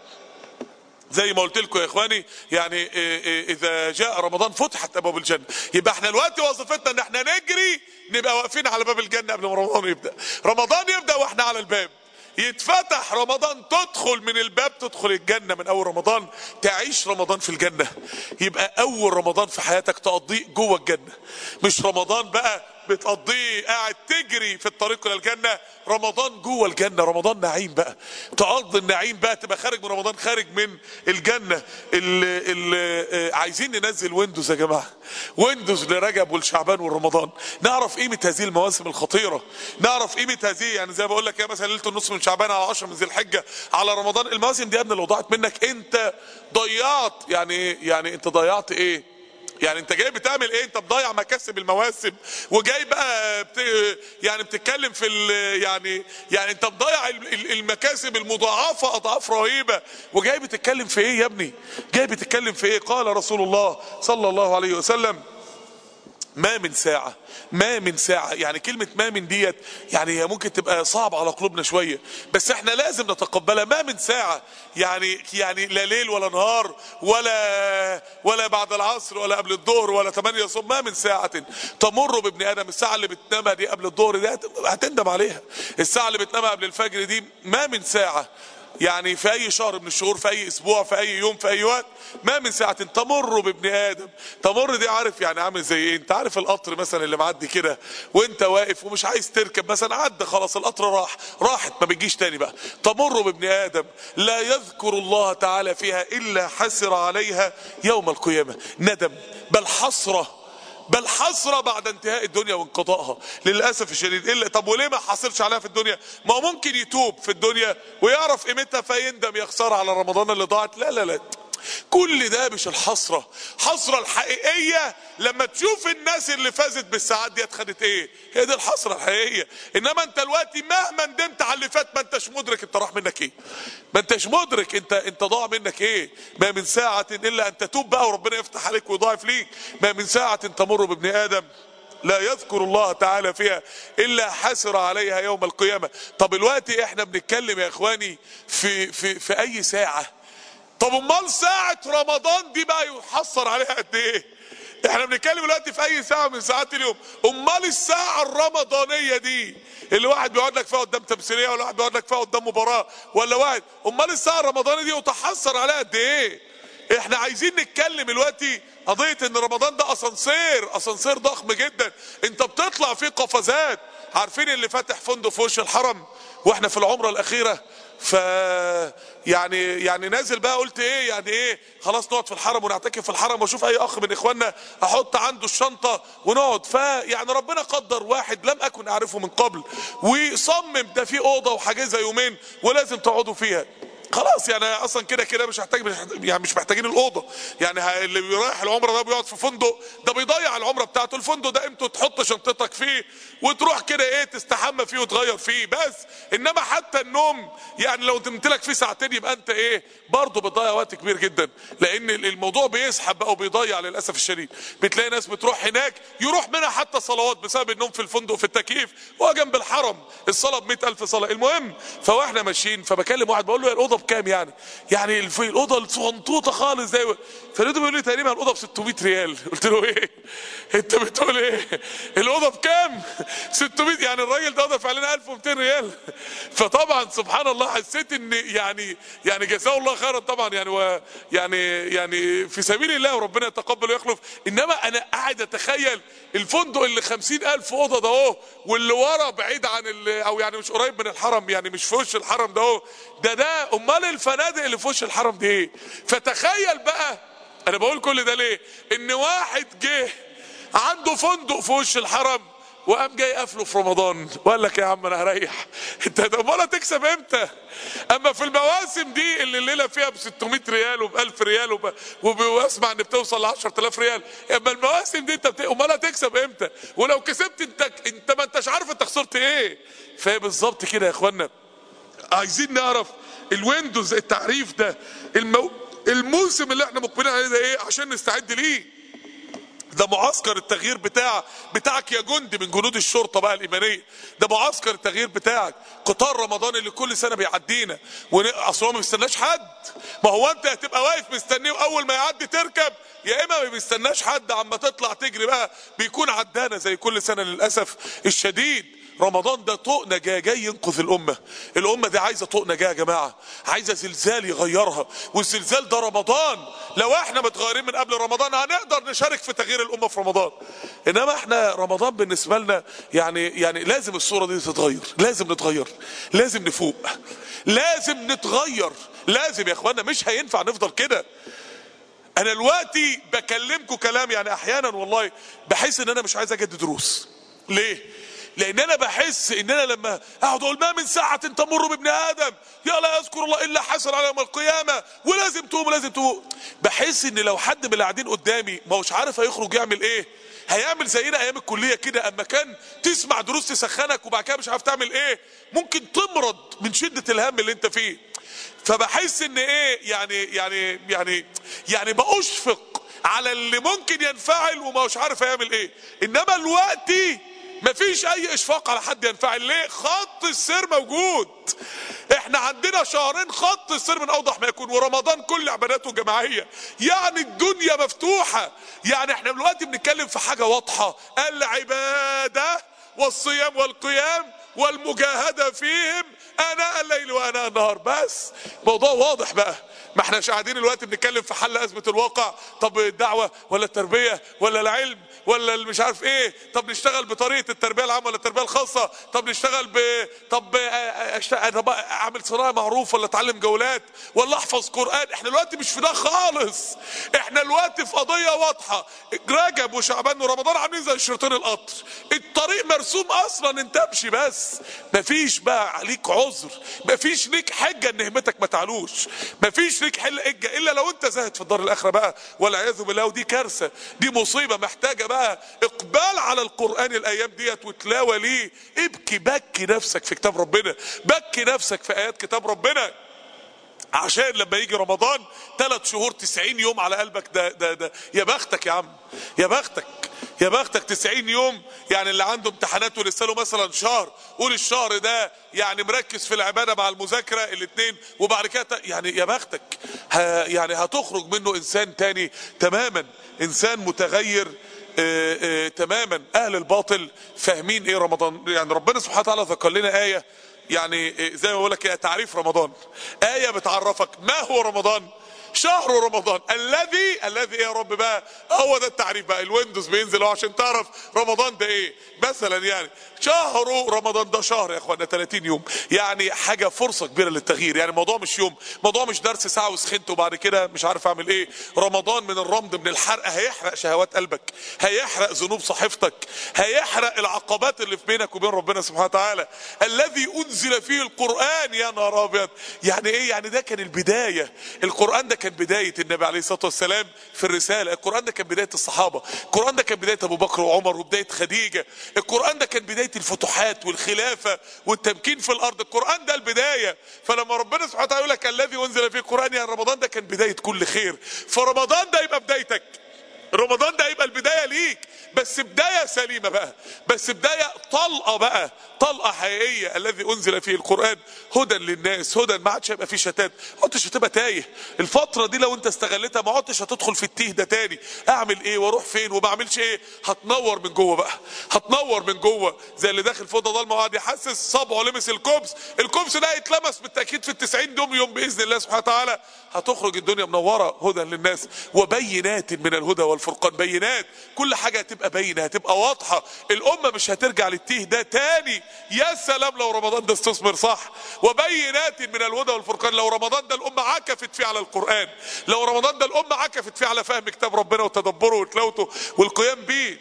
زي ما قلت لكم يا اخواني يعني إيه إيه اذا جاء رمضان فتحت ابواب الجنه يبقى احنا الوقت وظيفتنا ان احنا نجري نبقى واقفين على باب الجنه قبل ما رمضان يبدا رمضان يبدا واحنا على الباب يتفتح رمضان تدخل من الباب تدخل الجنة من أول رمضان تعيش رمضان في الجنة يبقى أول رمضان في حياتك تقضيه جوه الجنة مش رمضان بقى بتقضيه قاعد تجري في الطريق الى الجنه رمضان جوه الجنه رمضان نعيم بقى تقضي النعيم بقى تبقى خارج من رمضان خارج من الجنه اللي, اللي عايزين ننزل ويندوز يا جماعه ويندوز لرجب والشعبان والرمضان نعرف قيمه هذه المواسم الخطيره نعرف قيمه هذه يعني زي ما بقول لك يا مثلا ليله النص من شعبان على 10 من ذي الحجه على رمضان المواسم دي يا ابني لو ضاعت منك انت ضيعت يعني ايه يعني انت ضيعت ايه يعني انت جاي بتعمل ايه انت مضيع مكاسب المواسم وجاي بقى بت... يعني بتتكلم في ال... يعني يعني انت مضيع ال- المكاسب المضاعفه اضعاف رهيبه وجاي بتتكلم في ايه يا ابني جاي بتتكلم في ايه قال رسول الله صلى الله عليه وسلم ما من ساعة ما من ساعة يعني كلمة ما من ديت يعني هي ممكن تبقى صعب على قلوبنا شوية بس احنا لازم نتقبلها ما من ساعة يعني يعني لا ليل ولا نهار ولا ولا بعد العصر ولا قبل الظهر ولا 8 صوم ما من ساعة تمر بابن ادم الساعة اللي بتنامها دي قبل الظهر دي هت- هتندم عليها الساعة اللي بتنامها قبل الفجر دي ما من ساعة يعني في اي شهر من الشهور في اي اسبوع في اي يوم في اي وقت ما من ساعة تمر بابن ادم تمر دي عارف يعني عامل زي ايه انت عارف القطر مثلا اللي معدي كده وانت واقف ومش عايز تركب مثلا عدى خلاص القطر راح راحت ما بتجيش تاني بقى تمر بابن ادم لا يذكر الله تعالى فيها الا حسر عليها يوم القيامة ندم بل حسرة بل حسرة بعد انتهاء الدنيا وانقضائها للأسف الشديد إلا طب وليه ما حصلش عليها في الدنيا ما هو ممكن يتوب في الدنيا ويعرف قيمتها فيندم يا خسارة على رمضان اللي ضاعت لا لا لا كل ده مش الحسرة حسرة الحقيقية لما تشوف الناس اللي فازت بالساعات دي خدت ايه هي دي الحسرة الحقيقية انما انت دلوقتي مهما ندمت على اللي فات ما انتش مدرك انت راح منك ايه ما انتش مدرك انت انت ضاع منك ايه ما من ساعة الا ان تتوب بقى وربنا يفتح عليك ويضاعف ليك ما من ساعة تمر بابن ادم لا يذكر الله تعالى فيها الا حسر عليها يوم القيامة طب الوقت احنا بنتكلم يا اخواني في في في اي ساعة طب امال ساعة رمضان دي بقى يحصر عليها قد ايه احنا بنتكلم دلوقتي في اي ساعة من ساعات اليوم امال الساعة الرمضانية دي اللي واحد بيقعد لك فيها قدام تمثيلية ولا واحد بيقعد لك فيها قدام مباراة ولا واحد امال الساعة الرمضانية دي يتحصر عليها قد ايه احنا عايزين نتكلم دلوقتي قضية ان رمضان ده اسانسير اسانسير ضخم جدا انت بتطلع فيه قفزات عارفين اللي فاتح فندق في وش الحرم واحنا في العمرة الاخيرة ف يعني يعني نازل بقى قلت ايه يعني ايه خلاص نقعد في الحرم ونعتكف في الحرم واشوف اي اخ من اخواننا احط عنده الشنطه ونقعد فيعني ربنا قدر واحد لم اكن اعرفه من قبل وصمم ده في اوضه وحاجزها يومين ولازم تقعدوا فيها خلاص يعني اصلا كده كده مش محتاج مش يعني مش محتاجين الاوضه يعني اللي رايح العمره ده بيقعد في فندق ده بيضيع العمره بتاعته الفندق ده قيمته تحط شنطتك فيه وتروح كده ايه تستحمى فيه وتغير فيه بس انما حتى النوم يعني لو نمت لك فيه ساعتين يبقى انت ايه برضه بتضيع وقت كبير جدا لان الموضوع بيسحب بقى وبيضيع للاسف الشديد بتلاقي ناس بتروح هناك يروح منها حتى صلوات بسبب النوم في الفندق في التكييف وهو جنب الحرم الصلاه ب ألف صلاه المهم فواحنا ماشيين فبكلم واحد بقول له يا الاوضه بكام يعني يعني الاوضه الصغنطوطه خالص زي فلقيته بيقول لي تقريبا الاوضه ب 600 ريال قلت له ايه انت بتقول ايه الاوضه بكام 600 يعني الراجل ده دفع لنا 1200 ريال فطبعا سبحان الله حسيت ان يعني يعني جزاه الله خيرا طبعا يعني و يعني يعني في سبيل الله وربنا يتقبل ويخلف انما انا قاعد اتخيل الفندق اللي 50000 اوضه ده اهو واللي ورا بعيد عن او يعني مش قريب من الحرم يعني مش في وش الحرم ده اهو ده ده امال الفنادق اللي في وش الحرم دي ايه فتخيل بقى انا بقول كل ده ليه ان واحد جه عنده فندق في وش الحرم وقام جاي قافله في رمضان وقال لك يا عم انا هريح انت امال هتكسب امتى اما في المواسم دي اللي الليله فيها ب 600 ريال وب 1000 ريال وب... وبسمع ان بتوصل ل 10000 ريال اما المواسم دي انت بت... امال هتكسب امتى ولو كسبت انت انت ما انتش عارف انت خسرت ايه فهي بالظبط كده يا اخوانا عايزين نعرف الويندوز التعريف ده المو... الموسم اللي احنا مقبلين عليه ده ايه عشان نستعد ليه ده معسكر التغيير بتاع بتاعك يا جندي من جنود الشرطه بقى الايمانيه ده معسكر التغيير بتاعك قطار رمضان اللي كل سنه بيعدينا اصل هو ما بيستناش حد ما هو انت هتبقى واقف مستنيه واول ما يعدي تركب يا اما ما بيستناش حد عما تطلع تجري بقى بيكون عدانا زي كل سنه للاسف الشديد رمضان ده طوق نجاة جاي ينقذ الأمة الأمة دي عايزة طوق نجاة يا جماعة عايزة زلزال يغيرها والزلزال ده رمضان لو احنا متغيرين من قبل رمضان هنقدر نشارك في تغيير الأمة في رمضان إنما احنا رمضان بالنسبة لنا يعني يعني لازم الصورة دي تتغير لازم نتغير لازم نفوق لازم نتغير لازم يا اخوانا مش هينفع نفضل كده انا دلوقتي بكلمكم كلام يعني احيانا والله بحس ان انا مش عايز اجدد دروس ليه لان انا بحس ان انا لما اقعد اقول ما من ساعة تمر بابن ادم يا لا يذكر الله الا حسن على يوم القيامة ولازم تقوم ولازم تقوم بحس ان لو حد من اللي قاعدين قدامي ما هوش عارف هيخرج يعمل ايه هيعمل زينا ايام الكليه كده اما كان تسمع دروس تسخنك وبعد كده مش عارف تعمل ايه ممكن تمرض من شده الهم اللي انت فيه فبحس ان ايه يعني يعني يعني يعني بأشفق على اللي ممكن ينفعل وما هوش عارف هيعمل ايه انما الوقت مفيش اي اشفاق على حد ينفعل ليه خط السير موجود احنا عندنا شهرين خط السير من اوضح ما يكون ورمضان كل عباداته جماعيه يعني الدنيا مفتوحه يعني احنا دلوقتي بنتكلم في حاجه واضحه العباده والصيام والقيام والمجاهده فيهم اناء الليل واناء النهار بس موضوع واضح بقى ما احناش قاعدين دلوقتي بنتكلم في حل ازمه الواقع طب الدعوه ولا التربيه ولا العلم ولا مش عارف ايه طب نشتغل بطريقه التربيه العامه ولا التربيه الخاصه طب نشتغل ب طب أشتغل... طب اعمل صناعه معروف ولا اتعلم جولات ولا احفظ قران احنا دلوقتي مش في ده خالص احنا دلوقتي في قضيه واضحه رجب وشعبان ورمضان عاملين زي شريطين القطر الطريق مرسوم اصلا انت امشي بس مفيش بقى عليك عذر مفيش ليك حجه ان همتك ما تعلوش مفيش ليك حل حجه الا لو انت زاهد في الدار الاخره بقى والعياذ بالله ودي كارثه دي مصيبه محتاجه بقى اقبال على القران الايام ديت وتلاوه ليه ابكي بكي نفسك في كتاب ربنا بكي نفسك في ايات كتاب ربنا عشان لما يجي رمضان ثلاث شهور تسعين يوم على قلبك ده ده ده يا بختك يا عم يا بختك يا بختك 90 يوم يعني اللي عنده امتحانات ولسه له مثلا شهر قول الشهر ده يعني مركز في العباده مع المذاكره الاثنين وبعد كده يعني يا بختك ها يعني هتخرج منه انسان تاني تماما انسان متغير آآ آآ تماما اهل الباطل فاهمين ايه رمضان يعني ربنا سبحانه وتعالى ذكر لنا ايه يعني زي ما بقول لك تعريف رمضان ايه بتعرفك ما هو رمضان شهر رمضان الذي الذي ايه يا رب بقى هو ده التعريف بقى الويندوز بينزل عشان تعرف رمضان ده ايه مثلا يعني شهر رمضان ده شهر يا اخوانا 30 يوم يعني حاجه فرصه كبيره للتغيير يعني الموضوع مش يوم موضوع مش درس ساعه وسخنت وبعد كده مش عارف اعمل ايه رمضان من الرمض من الحرق هيحرق شهوات قلبك هيحرق ذنوب صحيفتك هيحرق العقبات اللي في بينك وبين ربنا سبحانه وتعالى الذي انزل فيه القران يا نهار ابيض يعني ايه يعني ده كان البدايه القران ده كان بدايه النبي عليه الصلاه والسلام في الرساله القران ده كان بدايه الصحابه القران ده كان بدايه ابو بكر وعمر وبدايه خديجه القران ده كان بدايه الفتوحات والخلافه والتمكين في الارض القران ده البدايه فلما ربنا سبحانه وتعالى يقول لك الذي انزل فيه القران يعني رمضان ده كان بدايه كل خير فرمضان ده يبقى بدايتك رمضان ده هيبقى البدايه ليك بس بدايه سليمه بقى بس بدايه طلقه بقى طلقه حقيقيه الذي انزل فيه القران هدى للناس هدى ما عادش هيبقى فيه شتات ما عدتش هتبقى تايه الفتره دي لو انت استغلتها ما عدتش هتدخل في التيه ده تاني اعمل ايه واروح فين وما اعملش ايه هتنور من جوه بقى هتنور من جوه زي اللي داخل في اوضه ضلمه وقعد يحسس صبعه لمس الكبس الكبس ده هيتلمس بالتاكيد في التسعين يوم يوم باذن الله سبحانه وتعالى هتخرج الدنيا منوره هدى للناس وبينات من الهدى والفرقان بينات كل حاجه هتبقى باينه هتبقى واضحه الامه مش هترجع للتيه ده تاني يا سلام لو رمضان ده استثمر صح وبينات من الهدى والفرقان لو رمضان ده الامه عكفت فيه على القران لو رمضان ده الامه عكفت فيه على فهم كتاب ربنا وتدبره وتلاوته والقيام بيه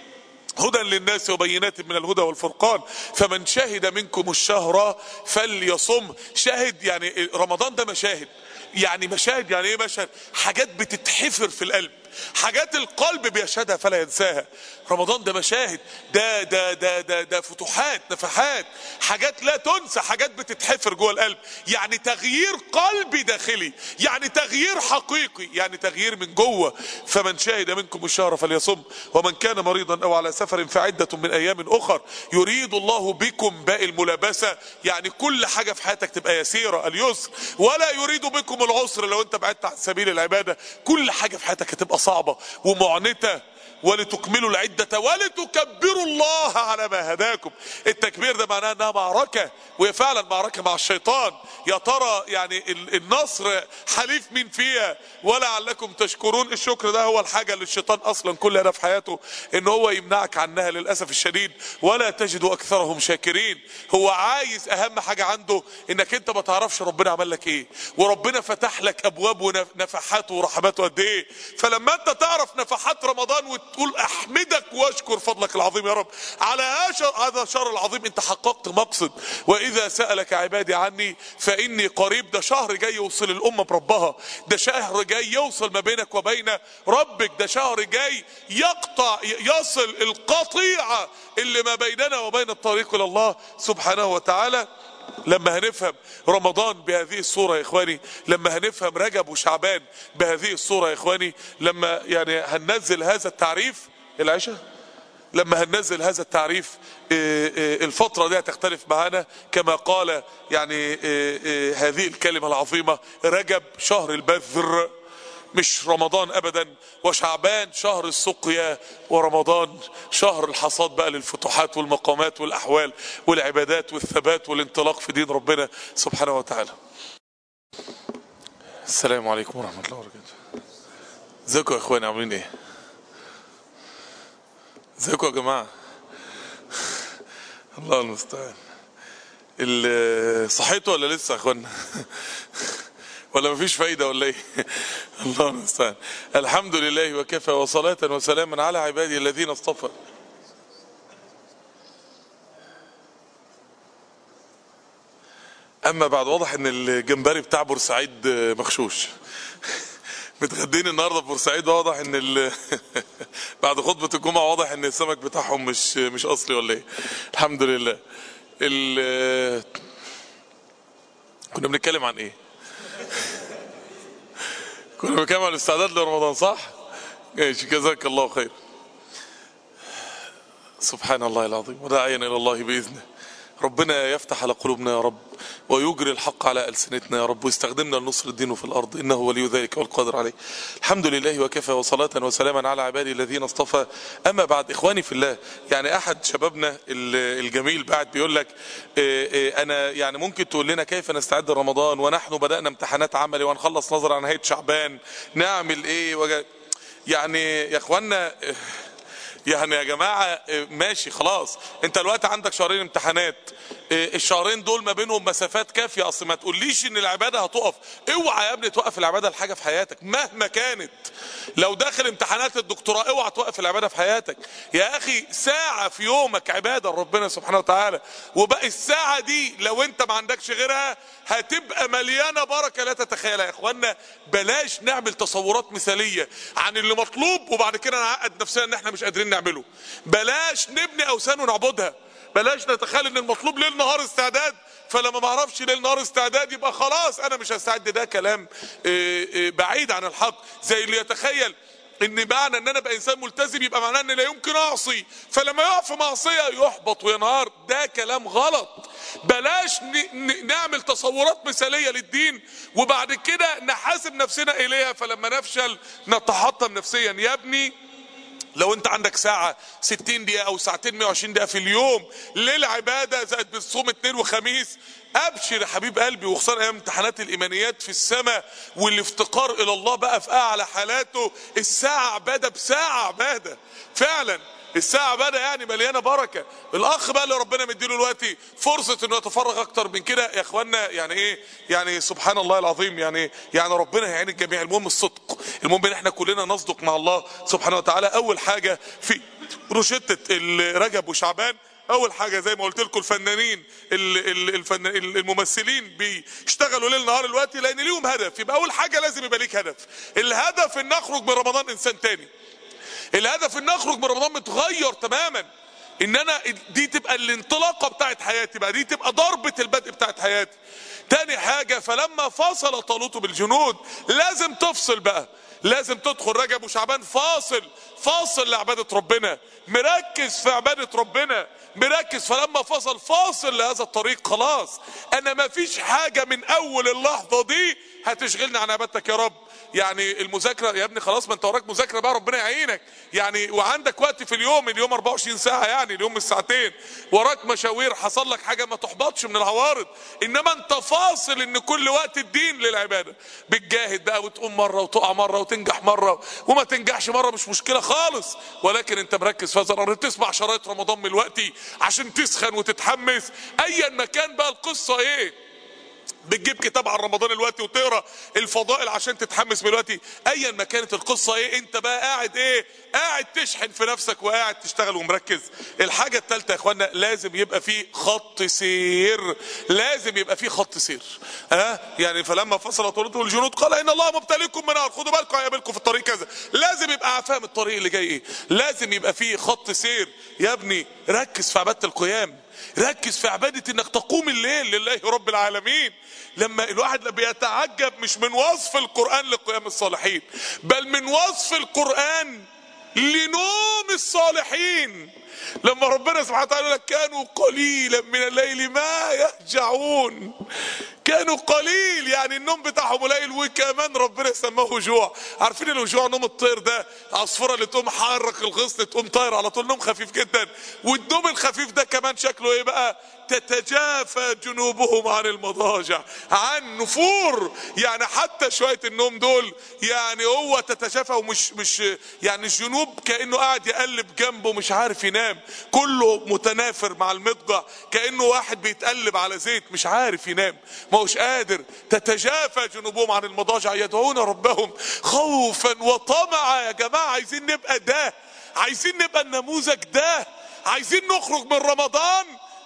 هدى للناس وبينات من الهدى والفرقان فمن شهد منكم الشهر فليصم شاهد يعني رمضان ده مشاهد يعني مشاهد يعني ايه مشهد حاجات بتتحفر في القلب حاجات القلب بيشهدها فلا ينساها رمضان ده مشاهد ده ده ده ده, ده فتوحات نفحات حاجات لا تنسى حاجات بتتحفر جوه القلب يعني تغيير قلبي داخلي يعني تغيير حقيقي يعني تغيير من جوه فمن شهد منكم الشهر فليصم ومن كان مريضا او على سفر فعدة من ايام اخر يريد الله بكم باقي الملابسة يعني كل حاجة في حياتك تبقى يسيرة اليسر ولا يريد بكم العسر لو انت بعدت عن سبيل العبادة كل حاجة في حياتك هتبقى صعبة ومعنتة ولتكملوا العدة ولتكبروا الله على ما هداكم التكبير ده معناه انها معركة وهي فعلا معركة مع الشيطان يا ترى يعني النصر حليف مين فيها ولعلكم تشكرون الشكر ده هو الحاجة اللي الشيطان اصلا كل هدف في حياته ان هو يمنعك عنها للأسف الشديد ولا تجد اكثرهم شاكرين هو عايز اهم حاجة عنده انك انت ما تعرفش ربنا عمل لك ايه وربنا فتح لك ابواب ونفحاته ورحماته قد ايه فلما انت تعرف نفحات رمضان وتقول احمدك واشكر فضلك العظيم يا رب على هذا الشهر العظيم انت حققت مقصد واذا سالك عبادي عني فاني قريب ده شهر جاي يوصل الامه بربها ده شهر جاي يوصل ما بينك وبين ربك ده شهر جاي يقطع يصل القطيعه اللي ما بيننا وبين الطريق الى الله سبحانه وتعالى لما هنفهم رمضان بهذه الصورة يا إخواني لما هنفهم رجب وشعبان بهذه الصورة يا إخواني لما يعني هننزل هذا التعريف العشاء لما هننزل هذا التعريف الفترة دي هتختلف معانا كما قال يعني هذه الكلمة العظيمة رجب شهر البذر مش رمضان ابدا وشعبان شهر السقيا ورمضان شهر الحصاد بقى للفتوحات والمقامات والاحوال والعبادات والثبات والانطلاق في دين ربنا سبحانه وتعالى السلام عليكم ورحمة الله وبركاته ازيكم يا اخواني عاملين ايه ازيكم يا جماعة الله المستعان ال- صحيتوا ولا لسه يا اخوانا ولا مفيش فايدة ولا ايه الله المستعان الحمد لله وكفى وصلاة وسلاما على عبادي الذين اصطفى اما بعد واضح ان الجمبري بتاع بورسعيد مغشوش متغدين النهارده في بورسعيد واضح ان ال... بعد خطبه الجمعه واضح ان السمك بتاعهم مش مش اصلي ولا ايه الحمد لله ال... كنا بنتكلم عن ايه كنا بنتكلم عن الاستعداد لرمضان صح ماشي جزاك الله خير سبحان الله العظيم وداعيا الى الله باذنه ربنا يفتح على قلوبنا يا رب ويجري الحق على ألسنتنا يا رب ويستخدمنا لنصر الدين في الأرض إنه ولي ذلك والقادر عليه الحمد لله وكفى وصلاة وسلاما على عبادي الذين اصطفى أما بعد إخواني في الله يعني أحد شبابنا ال- الجميل بعد بيقول لك إيه إيه أنا يعني ممكن تقول لنا كيف نستعد لرمضان ونحن بدأنا امتحانات عملي وهنخلص نظر عن نهاية شعبان نعمل إيه وجا يعني يا إخوانا إيه يعني يا جماعة ماشي خلاص انت الوقت عندك شهرين امتحانات الشهرين دول ما بينهم مسافات كافية اصل ما تقوليش ان العبادة هتقف اوعى يا ابني توقف العبادة لحاجة في حياتك مهما كانت لو داخل امتحانات الدكتوراه اوعى توقف العبادة في حياتك يا اخي ساعة في يومك عبادة لربنا سبحانه وتعالى وبقى الساعة دي لو انت ما عندكش غيرها هتبقى مليانة بركة لا تتخيلها يا اخوانا بلاش نعمل تصورات مثالية عن اللي مطلوب وبعد كده نعقد نفسنا ان احنا مش قادرين نعمله بلاش نبني اوثان ونعبدها بلاش نتخيل ان المطلوب ليل نهار استعداد فلما ما اعرفش ليل نهار استعداد يبقى خلاص انا مش هستعد ده كلام اه، اه، بعيد عن الحق زي اللي يتخيل ان معنى ان انا ابقى انسان ملتزم يبقى معناه ان لا يمكن اعصي فلما يقع في معصيه يحبط وينهار ده كلام غلط بلاش ن- ن- نعمل تصورات مثاليه للدين وبعد كده نحاسب نفسنا اليها فلما نفشل نتحطم نفسيا يا ابني لو انت عندك ساعة 60 دقيقة او ساعتين 120 دقيقة في اليوم للعبادة زائد بالصوم اثنين وخميس ابشر يا حبيب قلبي وخصوصا ايام امتحانات الايمانيات في السماء والافتقار الى الله بقى في اعلى حالاته الساعة عبادة بساعة عبادة فعلا الساعة عبادة يعني مليانة بركة الاخ بقى اللي ربنا مديله دلوقتي فرصة انه يتفرغ اكتر من كده يا اخوانا يعني ايه يعني سبحان الله العظيم يعني يعني ربنا هيعين الجميع المهم الصدق المهم ان احنا كلنا نصدق مع الله سبحانه وتعالى اول حاجة في روشتة رجب وشعبان اول حاجه زي ما قلت لكم الفنانين ال- ال- الفن الممثلين بيشتغلوا ليل نهار الوقت لان ليهم هدف يبقى اول حاجه لازم يبقى ليك هدف الهدف ان اخرج من رمضان انسان تاني الهدف ان اخرج من رمضان متغير تماما ان انا دي تبقى الانطلاقه بتاعت حياتي بقى دي تبقى ضربه البدء بتاعت حياتي تاني حاجه فلما فصل طالوت بالجنود لازم تفصل بقى لازم تدخل رجب وشعبان فاصل فاصل لعبادة ربنا مركز في عبادة ربنا مركز فلما فصل فاصل لهذا الطريق خلاص انا ما فيش حاجة من اول اللحظة دي هتشغلني عن عبادتك يا رب يعني المذاكرة يا ابني خلاص ما انت وراك مذاكرة بقى ربنا يعينك يعني وعندك وقت في اليوم اليوم 24 ساعة يعني اليوم مش ساعتين وراك مشاوير حصل لك حاجة ما تحبطش من العوارض انما انت فاصل ان كل وقت الدين للعبادة بتجاهد بقى وتقوم مرة وتقع مرة وتنجح مرة وما تنجحش مرة مش مشكلة خالص ولكن انت مركز في هذا الامر تسمع شرايط رمضان من الوقت عشان تسخن وتتحمس ايا ما كان بقى القصة ايه بتجيب كتاب عن رمضان الوقت وتقرا الفضائل عشان تتحمس من الوقت ايا ما كانت القصه ايه انت بقى قاعد ايه قاعد تشحن في نفسك وقاعد تشتغل ومركز الحاجه الثالثه يا اخوانا لازم يبقى في خط سير لازم يبقى في خط سير ها أه؟ يعني فلما فصل طولت الجنود قال ان الله مبتليكم من نار خدوا بالكم هيقابلكم في الطريق كذا لازم يبقى فاهم الطريق اللي جاي ايه لازم يبقى في خط سير يا ابني ركز في عباده القيام ركز في عبادة انك تقوم الليل لله رب العالمين لما الواحد لما بيتعجب مش من وصف القرآن لقيام الصالحين بل من وصف القرآن لنوم الصالحين لما ربنا سبحانه وتعالى لك كانوا قليلا من الليل ما يهجعون كانوا قليل يعني النوم بتاعهم قليل وكمان ربنا سماه جوع عارفين الجوع نوم الطير ده عصفوره اللي تقوم حرك الغصن تقوم طاير على طول نوم خفيف جدا والنوم الخفيف ده كمان شكله ايه بقى تتجافى جنوبهم عن المضاجع عن نفور يعني حتى شويه النوم دول يعني هو تتجافى ومش مش يعني الجنوب كانه قاعد يقلب جنبه مش عارف ينام كله متنافر مع المضجع كانه واحد بيتقلب على زيت مش عارف ينام ما هوش قادر تتجافى جنوبهم عن المضاجع يدعون ربهم خوفا وطمعا يا جماعه عايزين نبقى ده عايزين نبقى النموذج ده عايزين نخرج من رمضان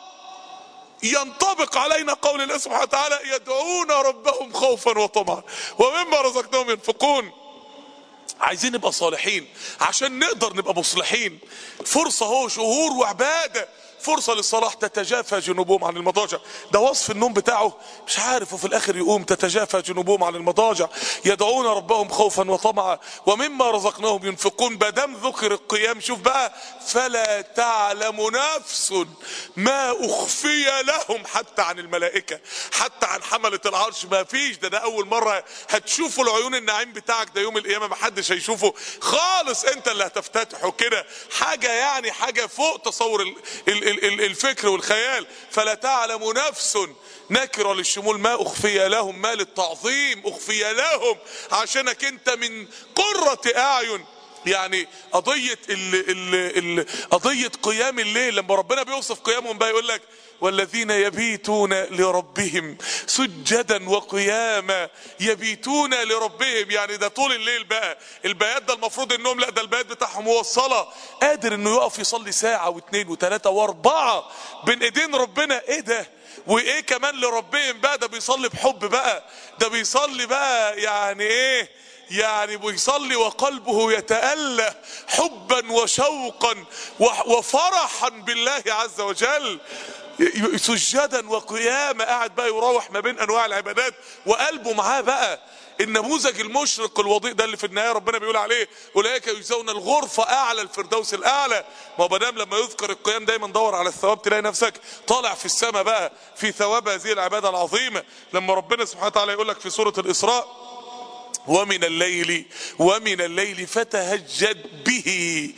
ينطبق علينا قول الله سبحانه وتعالى يدعون ربهم خوفا وطمعا ومما رزقناهم ينفقون عايزين نبقى صالحين عشان نقدر نبقى مصلحين فرصة هو شهور وعبادة فرصة للصلاح تتجافى جنوبهم عن المضاجع ده وصف النوم بتاعه مش عارف وفي الاخر يقوم تتجافى جنوبهم عن المضاجع يدعون ربهم خوفا وطمعا ومما رزقناهم ينفقون بدم ذكر القيام شوف بقى فلا تعلم نفس ما اخفي لهم حتى عن الملائكة حتى عن حملة العرش ما فيش ده ده اول مرة هتشوفوا العيون النعيم بتاعك ده يوم القيامة ما حدش هيشوفه خالص انت اللي هتفتتحه كده حاجة يعني حاجة فوق تصور ال ال الفكر والخيال فلا تعلم نفس نكرة للشمول ما أخفي لهم ما للتعظيم أخفي لهم عشانك أنت من قرة أعين يعني قضية ال ال ال قضية قيام الليل لما ربنا بيوصف قيامهم بقى يقول لك والذين يبيتون لربهم سجدا وقياما يبيتون لربهم يعني ده طول الليل بقى البيات ده المفروض النوم لا ده البيات بتاعهم هو الصلاة قادر انه يقف يصلي ساعة واثنين وثلاثة واربعة بين ايدين ربنا ايه ده وايه كمان لربهم بقى ده بيصلي بحب بقى ده بيصلي بقى يعني ايه يعني بيصلي وقلبه يتألى حبا وشوقا وفرحا بالله عز وجل سجدا وقياما قاعد بقى يراوح ما بين انواع العبادات وقلبه معاه بقى النموذج المشرق الوضيء ده اللي في النهايه ربنا بيقول عليه اولئك يجزون الغرفه اعلى الفردوس الاعلى ما هو دام لما يذكر القيام دايما دور على الثواب تلاقي نفسك طالع في السماء بقى في ثواب هذه العباده العظيمه لما ربنا سبحانه وتعالى يقول لك في سوره الاسراء ومن الليل ومن الليل فتهجد به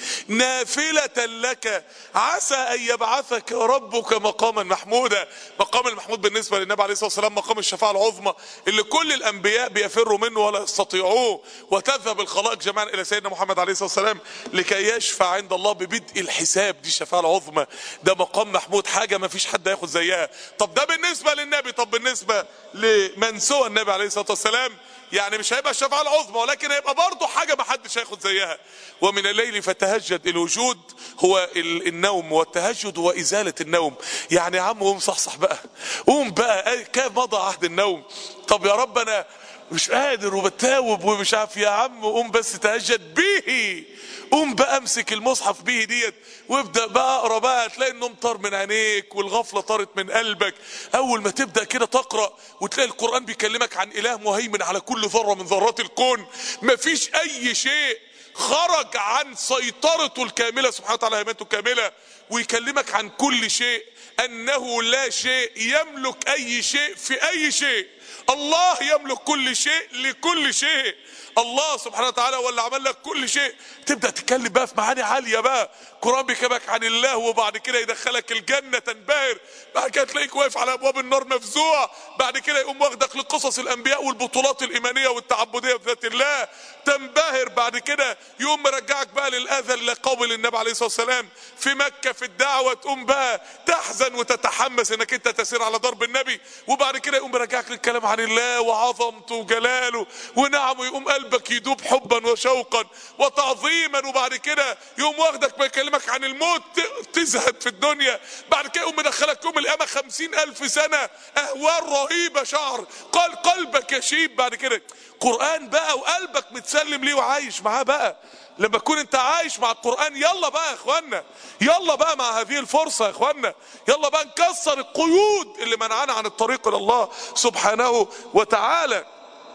نافلة لك عسى أن يبعثك ربك مقاما محمودا مقام المحمود بالنسبة للنبي عليه الصلاة والسلام مقام الشفاعة العظمى اللي كل الأنبياء بيفروا منه ولا يستطيعوه وتذهب الخلائق جميعا إلى سيدنا محمد عليه الصلاة والسلام لكي يشفع عند الله ببدء الحساب دي الشفاعة العظمى ده مقام محمود حاجة ما فيش حد ياخد زيها طب ده بالنسبة للنبي طب بالنسبة لمن سوى النبي عليه الصلاة والسلام يعني مش هيبقى الشفاعة العظمى ولكن هيبقى برضه حاجة ما حدش هياخد زيها ومن الليل فتهجد الوجود هو النوم والتهجد هو إزالة النوم يعني يا عم قوم صحصح بقى قوم بقى كيف مضى عهد النوم طب يا رب أنا مش قادر وبتاوب ومش عارف يا عم قوم بس تهجد به قوم بقى امسك المصحف به ديت وابدا بقى اقرا بقى تلاقي النوم طار من عينيك والغفله طارت من قلبك اول ما تبدا كده تقرا وتلاقي القران بيكلمك عن اله مهيمن على كل ذره من ذرات الكون مفيش اي شيء خرج عن سيطرته الكامله سبحانه وتعالى هيمنته الكامله ويكلمك عن كل شيء انه لا شيء يملك اي شيء في اي شيء الله يملك كل شيء لكل شيء الله سبحانه وتعالى هو اللي عمل لك كل شيء تبدا تتكلم بقى في معاني عاليه بقى قران بيكلمك عن الله وبعد كده يدخلك الجنه تنبهر بعد كده تلاقيك واقف على ابواب النار مفزوع بعد كده يقوم واخدك لقصص الانبياء والبطولات الايمانيه والتعبديه في ذات الله تنبهر بعد كده يقوم مرجعك بقى للاذى اللي قابل النبي عليه الصلاه والسلام في مكه في الدعوه تقوم بقى تحزن وتتحمس انك انت تسير على ضرب النبي وبعد كده يقوم مرجعك للكلام عن الله وعظمته وجلاله ونعمه يقوم قلبك يدوب حبا وشوقا وتعظيما وبعد كده يقوم واخدك بيكلمك عن الموت تزهد في الدنيا بعد كده يقوم مدخلك يوم القيامه خمسين الف سنه اهوال رهيبه شعر قال قلبك يشيب بعد كده قران بقى وقلبك متسلم ليه وعايش معاه بقى لما تكون انت عايش مع القرآن يلا بقى يا اخوانا يلا بقى مع هذه الفرصة يا اخوانا يلا بقى نكسر القيود اللي منعنا عن الطريق الى الله سبحانه وتعالى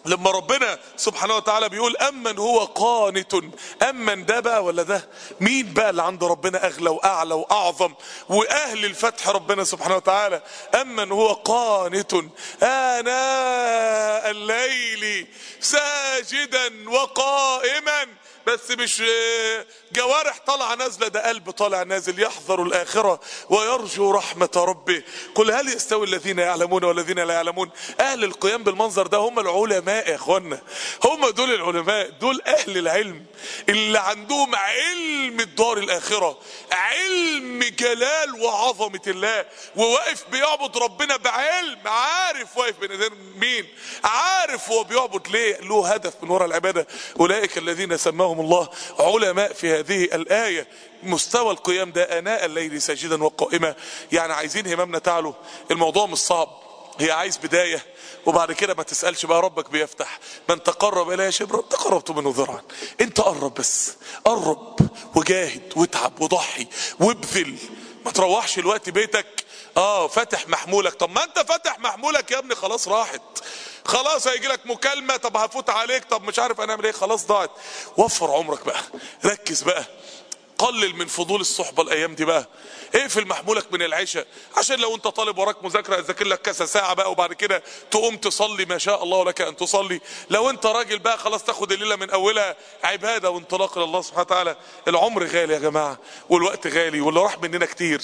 لما ربنا سبحانه وتعالى بيقول امن هو قانت امن ده بقى ولا ده مين بقى اللي عند ربنا اغلى واعلى واعظم واهل الفتح ربنا سبحانه وتعالى امن هو قانت اناء الليل ساجدا وقائما بس مش جوارح طالعه نازله ده قلب طالع نازل يحذر الاخره ويرجو رحمه ربه قل هل يستوي الذين يعلمون والذين لا يعلمون اهل القيام بالمنظر ده هم العلماء يا اخوانا هم دول العلماء دول اهل العلم اللي عندهم علم الدار الاخره علم جلال وعظمه الله وواقف بيعبد ربنا بعلم عارف واقف بين ايدين مين عارف هو بيعبد ليه له هدف من وراء العباده اولئك الذين سماهم الله علماء في هذه الايه مستوى القيام ده اناء الليل ساجدا وقائما يعني عايزين همامنا تعلو الموضوع مش صعب هي عايز بدايه وبعد كده ما تسالش بقى ربك بيفتح من تقرب الي شبرا تقربت منه ذرعا انت قرب بس قرب وجاهد واتعب وضحي وابذل ما تروحش الوقت بيتك اه فاتح محمولك طب ما انت فاتح محمولك يا ابني خلاص راحت خلاص هيجي لك مكالمه طب هفوت عليك طب مش عارف هنعمل ايه خلاص ضاعت وفر عمرك بقى ركز بقى قلل من فضول الصحبة الأيام دي بقى اقفل محمولك من العشاء عشان لو انت طالب وراك مذاكرة اذاكر لك كذا ساعة بقى وبعد كده تقوم تصلي ما شاء الله لك أن تصلي لو انت راجل بقى خلاص تاخد الليلة من أولها عبادة وانطلاق إلى الله سبحانه وتعالى العمر غالي يا جماعة والوقت غالي واللي راح مننا كتير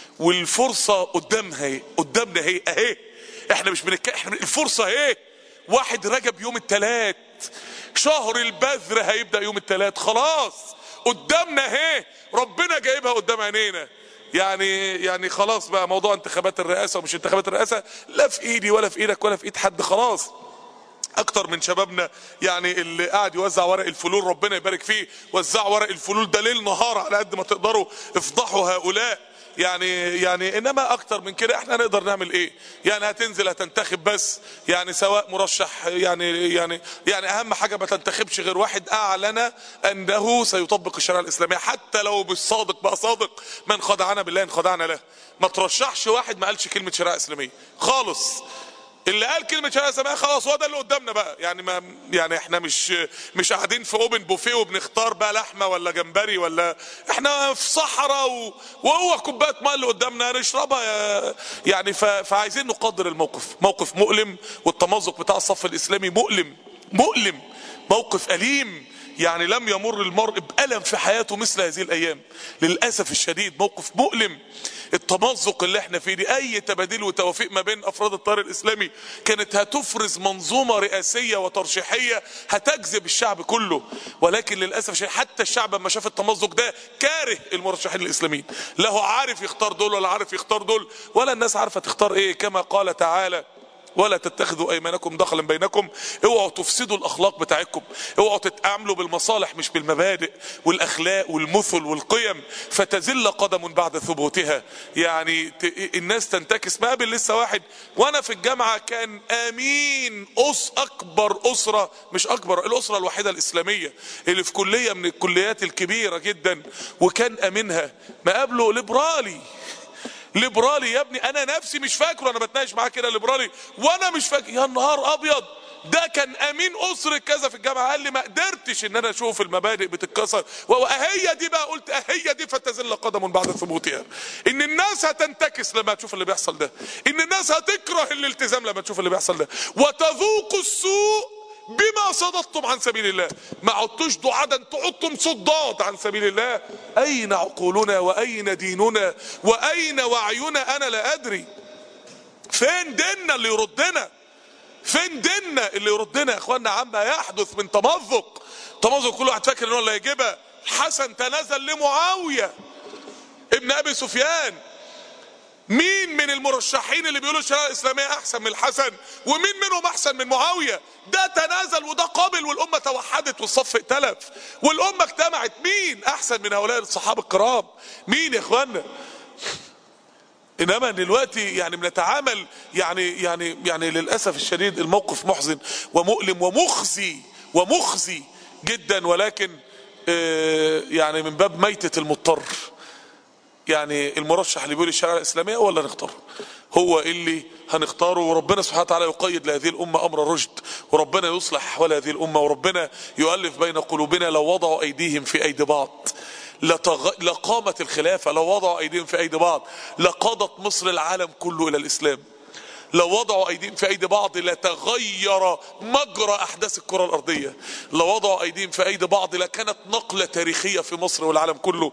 والفرصة قدامها اهي قدامنا اهي اهي احنا مش بنتك احنا الفرصة اهي واحد رجب يوم التلات شهر البذر هيبدأ يوم التلات خلاص قدامنا اهي ربنا جايبها قدام عينينا يعني يعني خلاص بقى موضوع انتخابات الرئاسه ومش انتخابات الرئاسه لا في ايدي ولا في ايدك ولا في ايد حد خلاص اكتر من شبابنا يعني اللي قاعد يوزع ورق الفلول ربنا يبارك فيه وزعوا ورق الفلول ده ليل نهار على قد ما تقدروا افضحوا هؤلاء يعني يعني انما اكتر من كده احنا نقدر نعمل ايه يعني هتنزل هتنتخب بس يعني سواء مرشح يعني يعني يعني اهم حاجه ما تنتخبش غير واحد اعلن انه سيطبق الشريعه الاسلاميه حتى لو مش صادق بقى صادق من خدعنا بالله ان خدعنا له ما ترشحش واحد ما قالش كلمه شريعه اسلاميه خالص اللي قال كلمه شهاده سماء خلاص هو ده اللي قدامنا بقى يعني ما يعني احنا مش مش قاعدين في اوبن بوفيه وبنختار بقى لحمه ولا جمبري ولا احنا في صحراء و... وهو كوبايه ماء اللي قدامنا نشربها يعني ف... فعايزين نقدر الموقف موقف مؤلم والتمزق بتاع الصف الاسلامي مؤلم مؤلم موقف اليم يعني لم يمر المرء بألم في حياته مثل هذه الأيام للأسف الشديد موقف مؤلم التمزق اللي احنا فيه دي أي تبادل وتوافيق ما بين أفراد التيار الإسلامي كانت هتفرز منظومة رئاسية وترشيحية هتجذب الشعب كله ولكن للأسف الشديد حتى الشعب لما شاف التمزق ده كاره المرشحين الإسلاميين لا هو عارف يختار دول ولا عارف يختار دول ولا الناس عارفة تختار ايه كما قال تعالى ولا تتخذوا ايمانكم دخلا بينكم اوعوا تفسدوا الاخلاق بتاعتكم اوعوا تتعاملوا بالمصالح مش بالمبادئ والاخلاق والمثل والقيم فتزل قدم بعد ثبوتها يعني ت... الناس تنتكس ما قابل لسه واحد وانا في الجامعه كان امين أس اكبر اسره مش اكبر الاسره الوحيده الاسلاميه اللي في كليه من الكليات الكبيره جدا وكان امينها ما قابله ليبرالي ليبرالي يا ابني انا نفسي مش فاكره انا بتناقش معاه كده ليبرالي وانا مش فاكر يا نهار ابيض ده كان امين اسره كذا في الجامعه قال لي ما قدرتش ان انا اشوف المبادئ بتتكسر وهي دي بقى قلت هي دي فتزل قدم بعد ثبوتها ان الناس هتنتكس لما تشوف اللي بيحصل ده ان الناس هتكره الالتزام لما تشوف اللي بيحصل ده وتذوق السوء بما صددتم عن سبيل الله ما عدتوش دعادا تعدتم صداد عن سبيل الله اين عقولنا واين ديننا واين وعينا انا لا ادري فين ديننا اللي يردنا فين ديننا اللي يردنا يا اخوانا عما يحدث من تمزق تمزق كل واحد فاكر ان هو اللي هيجيبها الحسن تنازل لمعاويه ابن ابي سفيان مين من المرشحين اللي بيقولوا الشريعه الاسلاميه احسن من الحسن ومين منهم احسن من معاويه ده تنازل وده قابل والامه توحدت والصف ائتلف والامه اجتمعت مين احسن من هؤلاء الصحابه الكرام مين يا اخوانا انما دلوقتي يعني بنتعامل يعني يعني يعني للاسف الشديد الموقف محزن ومؤلم ومخزي ومخزي جدا ولكن آه يعني من باب ميتة المضطر يعني المرشح اللي بيقول الشريعه الاسلاميه ولا نختاره هو اللي هنختاره وربنا سبحانه وتعالى يقيد لهذه الامه امر رشد وربنا يصلح احوال هذه الامه وربنا يؤلف بين قلوبنا لو وضعوا ايديهم في ايدي بعض لتغ... لقامت الخلافه لو وضعوا ايديهم في ايدي بعض لقادت مصر العالم كله الى الاسلام لو وضعوا ايديهم في ايدي بعض لتغير مجرى احداث الكره الارضيه لو وضعوا ايديهم في ايدي بعض لكانت نقله تاريخيه في مصر والعالم كله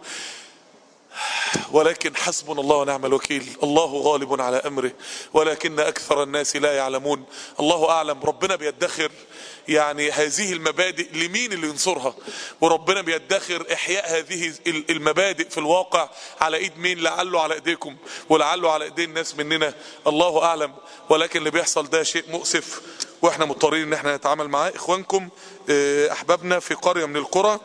ولكن حسبنا الله ونعم الوكيل الله غالب على امره ولكن اكثر الناس لا يعلمون الله اعلم ربنا بيدخر يعني هذه المبادئ لمين اللي ينصرها وربنا بيدخر احياء هذه المبادئ في الواقع على ايد مين لعله على ايديكم ولعله على ايدين الناس مننا الله اعلم ولكن اللي بيحصل ده شيء مؤسف واحنا مضطرين ان احنا نتعامل معاه اخوانكم احبابنا في قريه من القرى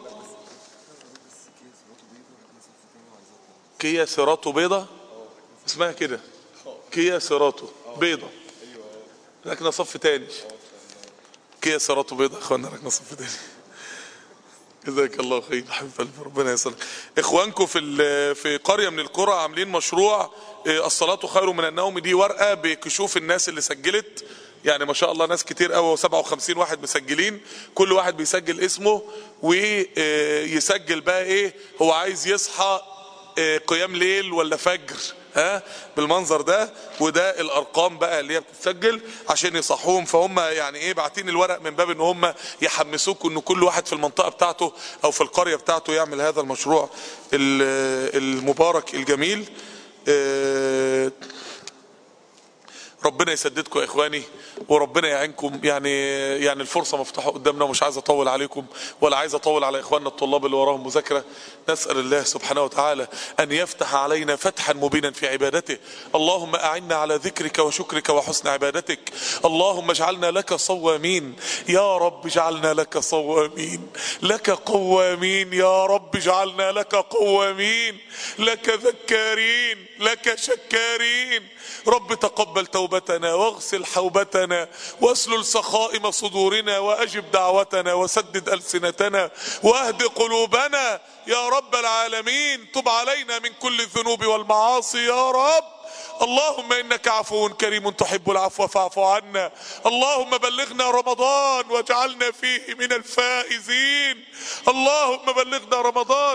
كيا سيراتو بيضة اسمها كده كيا سيراتو بيضة لكن صف تاني كيا سيراتو بيضة اخوانا لكن صف تاني جزاك الله خير حبيب قلبي ربنا يسلمك اخوانكم في في قريه من القرى عاملين مشروع الصلاه خير من النوم دي ورقه بكشوف الناس اللي سجلت يعني ما شاء الله ناس كتير قوي 57 واحد مسجلين كل واحد بيسجل اسمه ويسجل بقى ايه هو عايز يصحى قيام ليل ولا فجر ها بالمنظر ده وده الارقام بقى اللي هي بتتسجل عشان يصحوهم فهم يعني ايه باعتين الورق من باب ان هم يحمسوكوا ان كل واحد في المنطقه بتاعته او في القريه بتاعته يعمل هذا المشروع المبارك الجميل ربنا يسددكم يا اخواني وربنا يعينكم يعني يعني الفرصه مفتوحه قدامنا ومش عايز اطول عليكم ولا عايز اطول على اخواننا الطلاب اللي وراهم مذاكره نسال الله سبحانه وتعالى ان يفتح علينا فتحا مبينا في عبادته اللهم اعنا على ذكرك وشكرك وحسن عبادتك اللهم اجعلنا لك صوامين يا رب اجعلنا لك صوامين لك قوامين يا رب اجعلنا لك قوامين لك ذكارين لك شكارين رب تقبل توبتنا واغسل حوبتنا واسلل سخائم صدورنا واجب دعوتنا وسدد السنتنا واهد قلوبنا يا رب العالمين تب علينا من كل الذنوب والمعاصي يا رب اللهم انك عفو كريم تحب العفو فاعف عنا اللهم بلغنا رمضان واجعلنا فيه من الفائزين اللهم بلغنا رمضان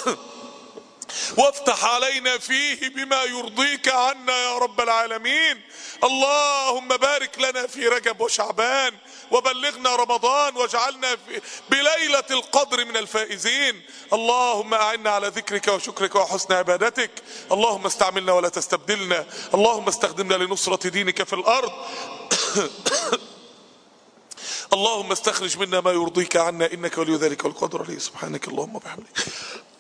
وافتح علينا فيه بما يرضيك عنا يا رب العالمين اللهم بارك لنا في رجب وشعبان وبلغنا رمضان واجعلنا في بليلة القدر من الفائزين اللهم أعنا على ذكرك وشكرك وحسن عبادتك اللهم استعملنا ولا تستبدلنا اللهم استخدمنا لنصرة دينك في الأرض اللهم استخرج منا ما يرضيك عنا إنك ولي ذلك والقدر عليه سبحانك اللهم وبحمدك